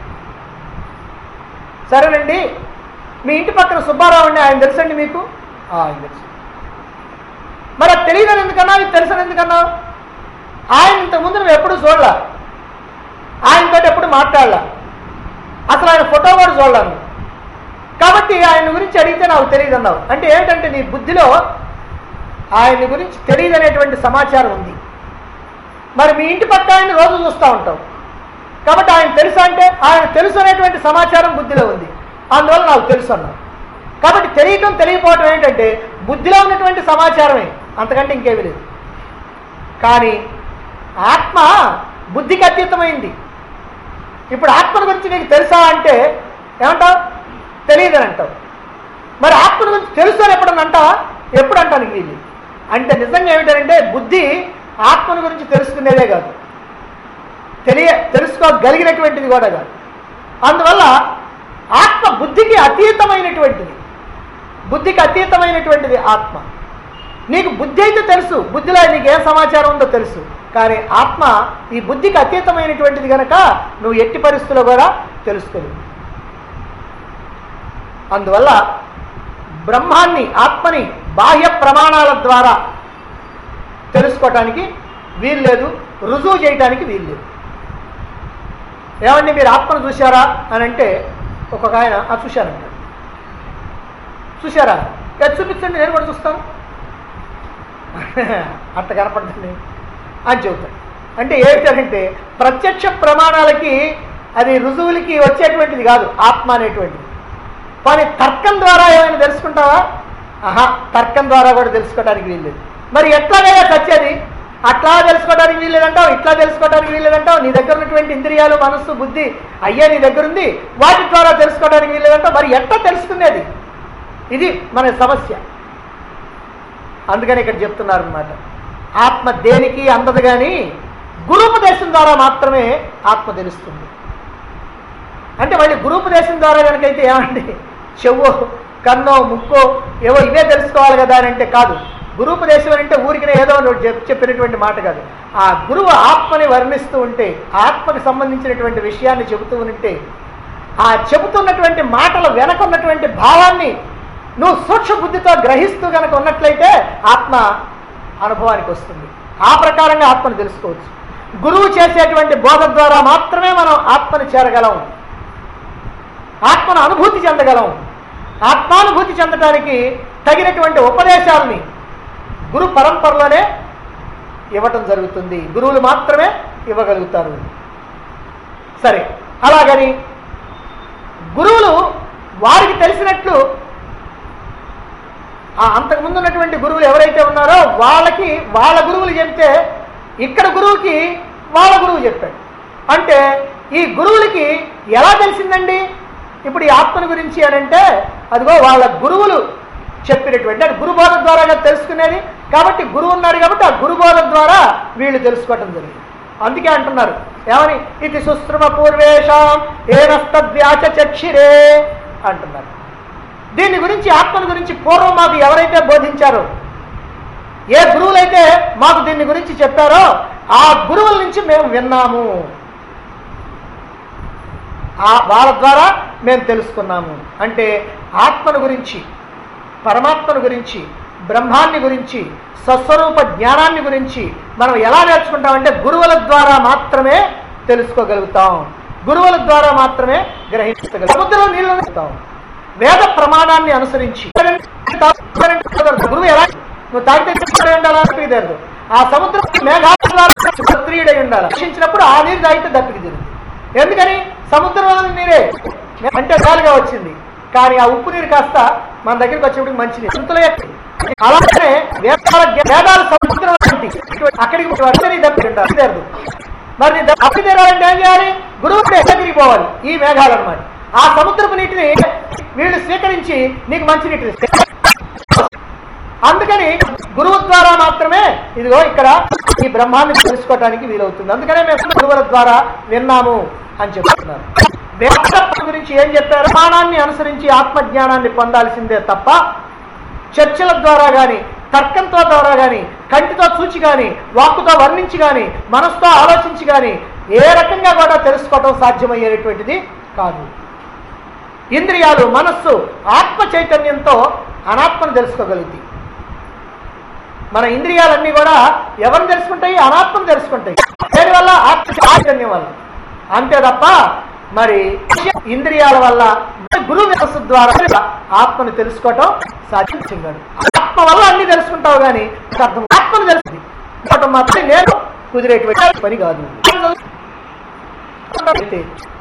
సరేనండి మీ ఇంటి పక్కన సుబ్బారావు అండి ఆయన తెలుసండి మీకు "ఆ, ఆయన తెలుసు మరి అది తెలియదని ఎందుకన్నా ఇది తెలుసని ఎందుకన్నా ఆయన ఇంతకుముందు నువ్వు ఎప్పుడు చూడలా ఆయనతో ఎప్పుడు మాట్లాడలా అసలు ఆయన ఫోటో కూడా చూడలేను కాబట్టి ఆయన గురించి అడిగితే నాకు తెలియదు అన్నావు అంటే ఏంటంటే నీ బుద్ధిలో ఆయన గురించి తెలియదు అనేటువంటి సమాచారం ఉంది మరి మీ ఇంటి పక్క ఆయన రోజు చూస్తూ ఉంటావు కాబట్టి ఆయన తెలుసా అంటే ఆయన తెలుసు అనేటువంటి సమాచారం బుద్ధిలో ఉంది అందువల్ల నాకు తెలుసు అన్నాను కాబట్టి తెలియటం తెలియకపోవటం ఏంటంటే బుద్ధిలో ఉన్నటువంటి సమాచారమే అంతకంటే ఇంకేమీ లేదు కానీ ఆత్మ బుద్ధికి అతీతమైంది ఇప్పుడు ఆత్మను గురించి నీకు తెలుసా అంటే ఏమంటావు తెలియదని అంటావు మరి ఆత్మను గురించి తెలుసు అని ఎప్పుడన్నా అంటావా ఎప్పుడు అంటానికి వీళ్ళు అంటే నిజంగా ఏమిటంటే బుద్ధి ఆత్మను గురించి తెలుసుకునేదే కాదు తెలియ తెలుసుకోగలిగినటువంటిది కూడా కాదు అందువల్ల ఆత్మ బుద్ధికి అతీతమైనటువంటిది బుద్ధికి అతీతమైనటువంటిది ఆత్మ నీకు బుద్ధి అయితే తెలుసు బుద్ధిలో నీకు ఏం సమాచారం ఉందో తెలుసు కానీ ఆత్మ ఈ బుద్ధికి అతీతమైనటువంటిది కనుక నువ్వు ఎట్టి పరిస్థితుల్లో కూడా తెలుసుకోలేవు అందువల్ల బ్రహ్మాన్ని ఆత్మని బాహ్య ప్రమాణాల ద్వారా తెలుసుకోవటానికి వీల్లేదు రుజువు చేయటానికి వీల్లేదు ఏమండి మీరు ఆత్మను చూశారా అని అంటే ఒక్కొక్క ఆయన ఆ చూశానంటాడు చూశారా ఎది చూపించండి నేను కూడా చూస్తాను అంత కనపడుతుంది అని చెబుతాడు అంటే ఏంటంటే ప్రత్యక్ష ప్రమాణాలకి అది రుజువులకి వచ్చేటువంటిది కాదు ఆత్మ అనేటువంటిది కానీ తర్కం ద్వారా ఏమైనా తెలుసుకుంటావా ఆహా తర్కం ద్వారా కూడా తెలుసుకోవడానికి వీల్లేదు మరి ఎట్లాగైనా చచ్చేది అట్లా తెలుసుకోవడానికి వీల్లేదంటావు ఇట్లా తెలుసుకోవడానికి వీల్లేదంటావు నీ దగ్గర ఉన్నటువంటి ఇంద్రియాలు మనస్సు బుద్ధి అయ్యే నీ దగ్గర ఉంది వాటి ద్వారా తెలుసుకోవడానికి వీల్లేదంటావు మరి ఎట్లా తెలుసుకునేది ఇది మన సమస్య అందుకని ఇక్కడ చెప్తున్నారు అనమాట ఆత్మ దేనికి అందదు కానీ గురుపదేశం ద్వారా మాత్రమే ఆత్మ తెలుస్తుంది అంటే మళ్ళీ గురుపదేశం ద్వారా కనుకైతే ఏమండి చెవ్వో కన్నో ముక్కో ఏవో ఇవే తెలుసుకోవాలి కదా అని అంటే కాదు గురుపదేశం అని అంటే ఊరికినే ఏదో ఒకటి చెప్- చెప్పినటువంటి మాట కాదు ఆ గురువు ఆత్మని వర్ణిస్తూ ఉంటే ఆత్మకి సంబంధించినటువంటి విషయాన్ని చెబుతూ ఉంటే ఆ చెబుతున్నటువంటి మాటల వెనక ఉన్నటువంటి భావాన్ని నువ్వు సూక్ష్మ బుద్ధితో గ్రహిస్తూ కనుక ఉన్నట్లయితే ఆత్మ అనుభవానికి వస్తుంది ఆ ప్రకారంగా ఆత్మను తెలుసుకోవచ్చు గురువు చేసేటువంటి బోధ ద్వారా మాత్రమే మనం ఆత్మని చేరగలం ఆత్మను అనుభూతి చెందగలం ఆత్మానుభూతి చెందడానికి తగినటువంటి ఉపదేశాలని గురు పరంపరలోనే ఇవ్వటం జరుగుతుంది గురువులు మాత్రమే ఇవ్వగలుగుతారు సరే అలాగని గురువులు వారికి తెలిసినట్లు ఆ అంతకుముందు ఉన్నటువంటి గురువులు ఎవరైతే ఉన్నారో వాళ్ళకి వాళ్ళ గురువులు చెప్తే ఇక్కడ గురువుకి వాళ్ళ గురువు చెప్పాడు అంటే ఈ గురువులకి ఎలా తెలిసిందండి ఇప్పుడు ఈ ఆత్మని గురించి అని అంటే అదిగో వాళ్ళ గురువులు చెప్పినటువంటి అంటే గురుబోధ ద్వారా తెలుసుకునేది కాబట్టి గురువు ఉన్నాడు కాబట్టి ఆ గురుబోధ ద్వారా వీళ్ళు తెలుసుకోవటం జరిగింది అందుకే అంటున్నారు ఏమని ఇది సుశ్రుమ పూర్వేషాం ఏనస్తద్వ్యాచ చక్షిరే అంటున్నారు దీని గురించి ఆత్మను గురించి పూర్వం మాకు ఎవరైతే బోధించారో ఏ గురువులైతే మాకు దీని గురించి చెప్పారో ఆ గురువుల నుంచి మేము విన్నాము ఆ వాళ్ళ ద్వారా మేము తెలుసుకున్నాము అంటే ఆత్మను గురించి పరమాత్మను గురించి బ్రహ్మాన్ని గురించి స్వస్వరూప జ్ఞానాన్ని గురించి మనం ఎలా నేర్చుకుంటామంటే గురువుల ద్వారా మాత్రమే తెలుసుకోగలుగుతాం గురువుల ద్వారా మాత్రమే గ్రహించగలుగుతాం సముద్రం నీళ్ళు నేర్చుతాం వేద ప్రమాణాన్ని అనుసరించి గురువు ఎలా నువ్వు తాగితే చెప్పాడు ఉండాలా దప్పికి తీరదు ఆ సముద్రం మేఘాత్రీయుడై ఉండాలి రక్షించినప్పుడు ఆ నీరు తాగితే దప్పికి తీరుతుంది ఎందుకని సముద్రంలో నీరే అంటే గాలిగా వచ్చింది కానీ ఆ ఉప్పు నీరు కాస్త మన దగ్గరికి వచ్చేప్పటికి మంచి నీరు ఇంతలో ఎక్కి. అలాగే వేదాల వేదాల సముద్రం లాంటి అక్కడికి వచ్చి దప్పి ఉండాలి తీరదు మరి నీ దప్పి తీరాలంటే ఏం చేయాలి గురువు దగ్గరికి పోవాలి ఈ మేఘాలు అన్నమాట ఆ సముద్రపు నీటిని వీళ్ళు స్వీకరించి నీకు మంచి నీటిని ఇస్తారు అందుకని గురువు ద్వారా మాత్రమే ఇదిగో ఇక్కడ ఈ బ్రహ్మాన్ని తెలుసుకోవడానికి వీలవుతుంది అందుకనే మేము గురువుల ద్వారా విన్నాము అని చెప్తున్నారు వేద గురించి ఏం చెప్పారు ప్రమాణాన్ని అనుసరించి ఆత్మజ్ఞానాన్ని పొందాల్సిందే తప్ప చర్చల ద్వారా కానీ తర్కంతో ద్వారా కానీ కంటితో చూచి కానీ వాక్కుతో వర్ణించి కానీ మనసుతో ఆలోచించి కానీ ఏ రకంగా కూడా తెలుసుకోవటం సాధ్యమయ్యేటువంటిది కాదు ఇంద్రియాలు మనస్సు ఆత్మ చైతన్యంతో అనాత్మను తెలుసుకోగలుగుతాయి మన ఇంద్రియాలన్నీ కూడా ఎవరిని తెలుసుకుంటాయి అనాత్మను తెలుసుకుంటాయి దేనివల్ల ఆత్మ చైతన్యం వల్ల అంతే తప్ప మరి ఇంద్రియాల వల్ల గురువు వ్యవస్థ ద్వారా ఆత్మను తెలుసుకోవటం సాధించగలడు ఆత్మ వల్ల అన్ని తెలుసుకుంటావు కానీ అర్థం ఆత్మను తెలుస్తుంది తెలుసుకోవటం మాత్రం నేను కుదిరేటువంటి పని కాదు అయితే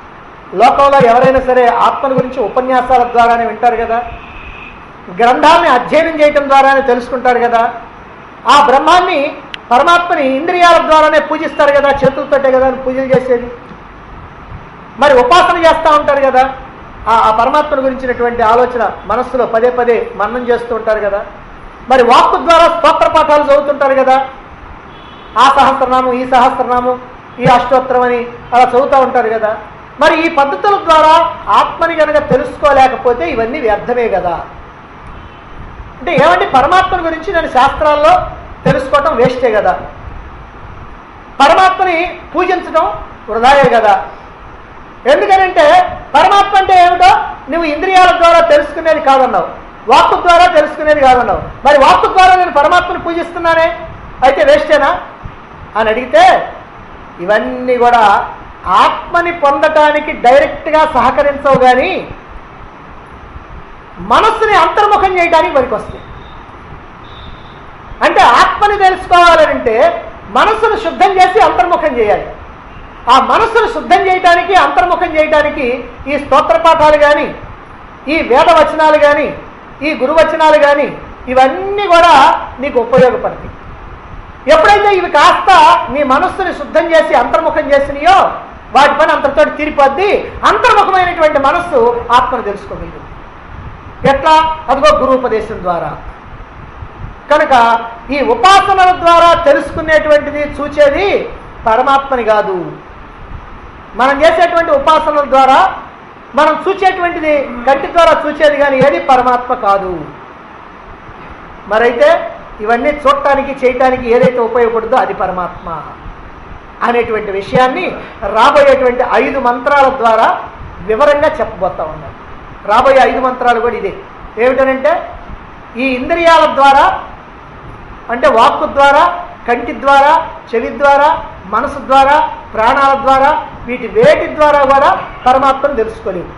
లోకంలో ఎవరైనా సరే ఆత్మను గురించి ఉపన్యాసాల ద్వారానే వింటారు కదా గ్రంథాన్ని అధ్యయనం చేయటం ద్వారానే తెలుసుకుంటారు కదా ఆ బ్రహ్మాన్ని పరమాత్మని ఇంద్రియాల ద్వారానే పూజిస్తారు కదా చేతులతోటే కదా పూజలు చేసేది మరి ఉపాసన చేస్తూ ఉంటారు కదా ఆ ఆ పరమాత్మను గురించినటువంటి ఆలోచన మనస్సులో పదే పదే మన్నం చేస్తూ ఉంటారు కదా మరి వాక్కు ద్వారా స్తోత్ర పాఠాలు చదువుతుంటారు కదా ఆ సహస్రనామం ఈ సహస్రనామం ఈ అష్టోత్తరం అని అలా చదువుతూ ఉంటారు కదా మరి ఈ పద్ధతుల ద్వారా ఆత్మని కనుక తెలుసుకోలేకపోతే ఇవన్నీ వ్యర్థమే కదా అంటే ఏమంటే పరమాత్మని గురించి నేను శాస్త్రాల్లో తెలుసుకోవటం వేస్టే కదా పరమాత్మని పూజించడం వృధాయే కదా ఎందుకనంటే పరమాత్మ అంటే ఏమిటో నువ్వు ఇంద్రియాల ద్వారా తెలుసుకునేది కాదన్నావు వాక్కు ద్వారా తెలుసుకునేది కాదన్నావు మరి వాక్కు ద్వారా నేను పరమాత్మని పూజిస్తున్నానే అయితే వేస్టేనా అని అడిగితే ఇవన్నీ కూడా ఆత్మని పొందటానికి డైరెక్ట్గా సహకరించవు కానీ మనస్సుని అంతర్ముఖం చేయడానికి పనికొస్తాయి అంటే ఆత్మని తెలుసుకోవాలంటే మనస్సును శుద్ధం చేసి అంతర్ముఖం చేయాలి ఆ మనస్సును శుద్ధం చేయడానికి అంతర్ముఖం చేయడానికి ఈ స్తోత్ర పాఠాలు కానీ ఈ వేద వచనాలు కానీ ఈ గురువచనాలు కానీ ఇవన్నీ కూడా నీకు ఉపయోగపడతాయి ఎప్పుడైతే ఇవి కాస్త నీ మనస్సుని శుద్ధం చేసి అంతర్ముఖం చేసినాయో వాటి పని అంతటితో తీరిపోద్ది అంతర్ముఖమైనటువంటి మనస్సు ఆత్మను తెలుసుకోగలదు ఎట్లా అదిగో గురుపదేశం ద్వారా కనుక ఈ ఉపాసనల ద్వారా తెలుసుకునేటువంటిది చూచేది పరమాత్మని కాదు మనం చేసేటువంటి ఉపాసనల ద్వారా మనం చూచేటువంటిది కంటి ద్వారా చూచేది కానీ ఏది పరమాత్మ కాదు మరైతే ఇవన్నీ చూడటానికి చేయటానికి ఏదైతే ఉపయోగపడుతుందో అది పరమాత్మ అనేటువంటి విషయాన్ని రాబోయేటువంటి ఐదు మంత్రాల ద్వారా వివరంగా చెప్పబోతా ఉన్నాం రాబోయే ఐదు మంత్రాలు కూడా ఇదే ఏమిటనంటే ఈ ఇంద్రియాల ద్వారా అంటే వాక్కు ద్వారా కంటి ద్వారా చెవి ద్వారా మనసు ద్వారా ప్రాణాల ద్వారా వీటి వేటి ద్వారా కూడా పరమాత్మను తెలుసుకోలేము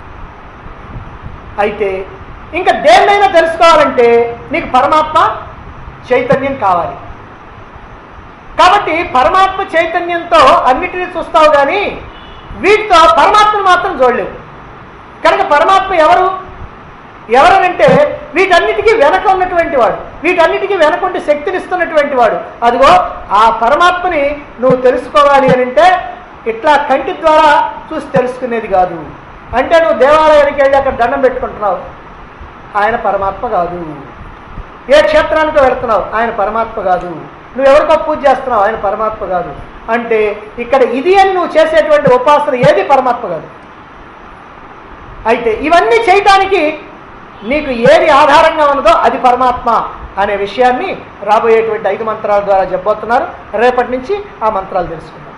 అయితే ఇంకా దేన్నైనా తెలుసుకోవాలంటే నీకు పరమాత్మ చైతన్యం కావాలి కాబట్టి పరమాత్మ చైతన్యంతో అన్నిటినీ చూస్తావు కానీ వీటితో పరమాత్మను మాత్రం చూడలేవు కనుక పరమాత్మ ఎవరు ఎవరనంటే వీటన్నిటికీ వెనక ఉన్నటువంటి వాడు వీటన్నిటికీ వెనకుండి శక్తినిస్తున్నటువంటి వాడు అదిగో ఆ పరమాత్మని నువ్వు తెలుసుకోవాలి అని అంటే ఇట్లా కంటి ద్వారా చూసి తెలుసుకునేది కాదు అంటే నువ్వు దేవాలయానికి వెళ్ళి అక్కడ దండం పెట్టుకుంటున్నావు ఆయన పరమాత్మ కాదు ఏ క్షేత్రానికి వెళ్తున్నావు ఆయన పరమాత్మ కాదు నువ్వు ఎవరికో పూజ చేస్తున్నావు ఆయన పరమాత్మ కాదు అంటే ఇక్కడ ఇది అని నువ్వు చేసేటువంటి ఉపాసన ఏది పరమాత్మ కాదు అయితే ఇవన్నీ చేయటానికి నీకు ఏది ఆధారంగా ఉన్నదో అది పరమాత్మ అనే విషయాన్ని రాబోయేటువంటి ఐదు మంత్రాల ద్వారా చెప్పబోతున్నారు రేపటి నుంచి ఆ మంత్రాలు తెలుసుకుందాం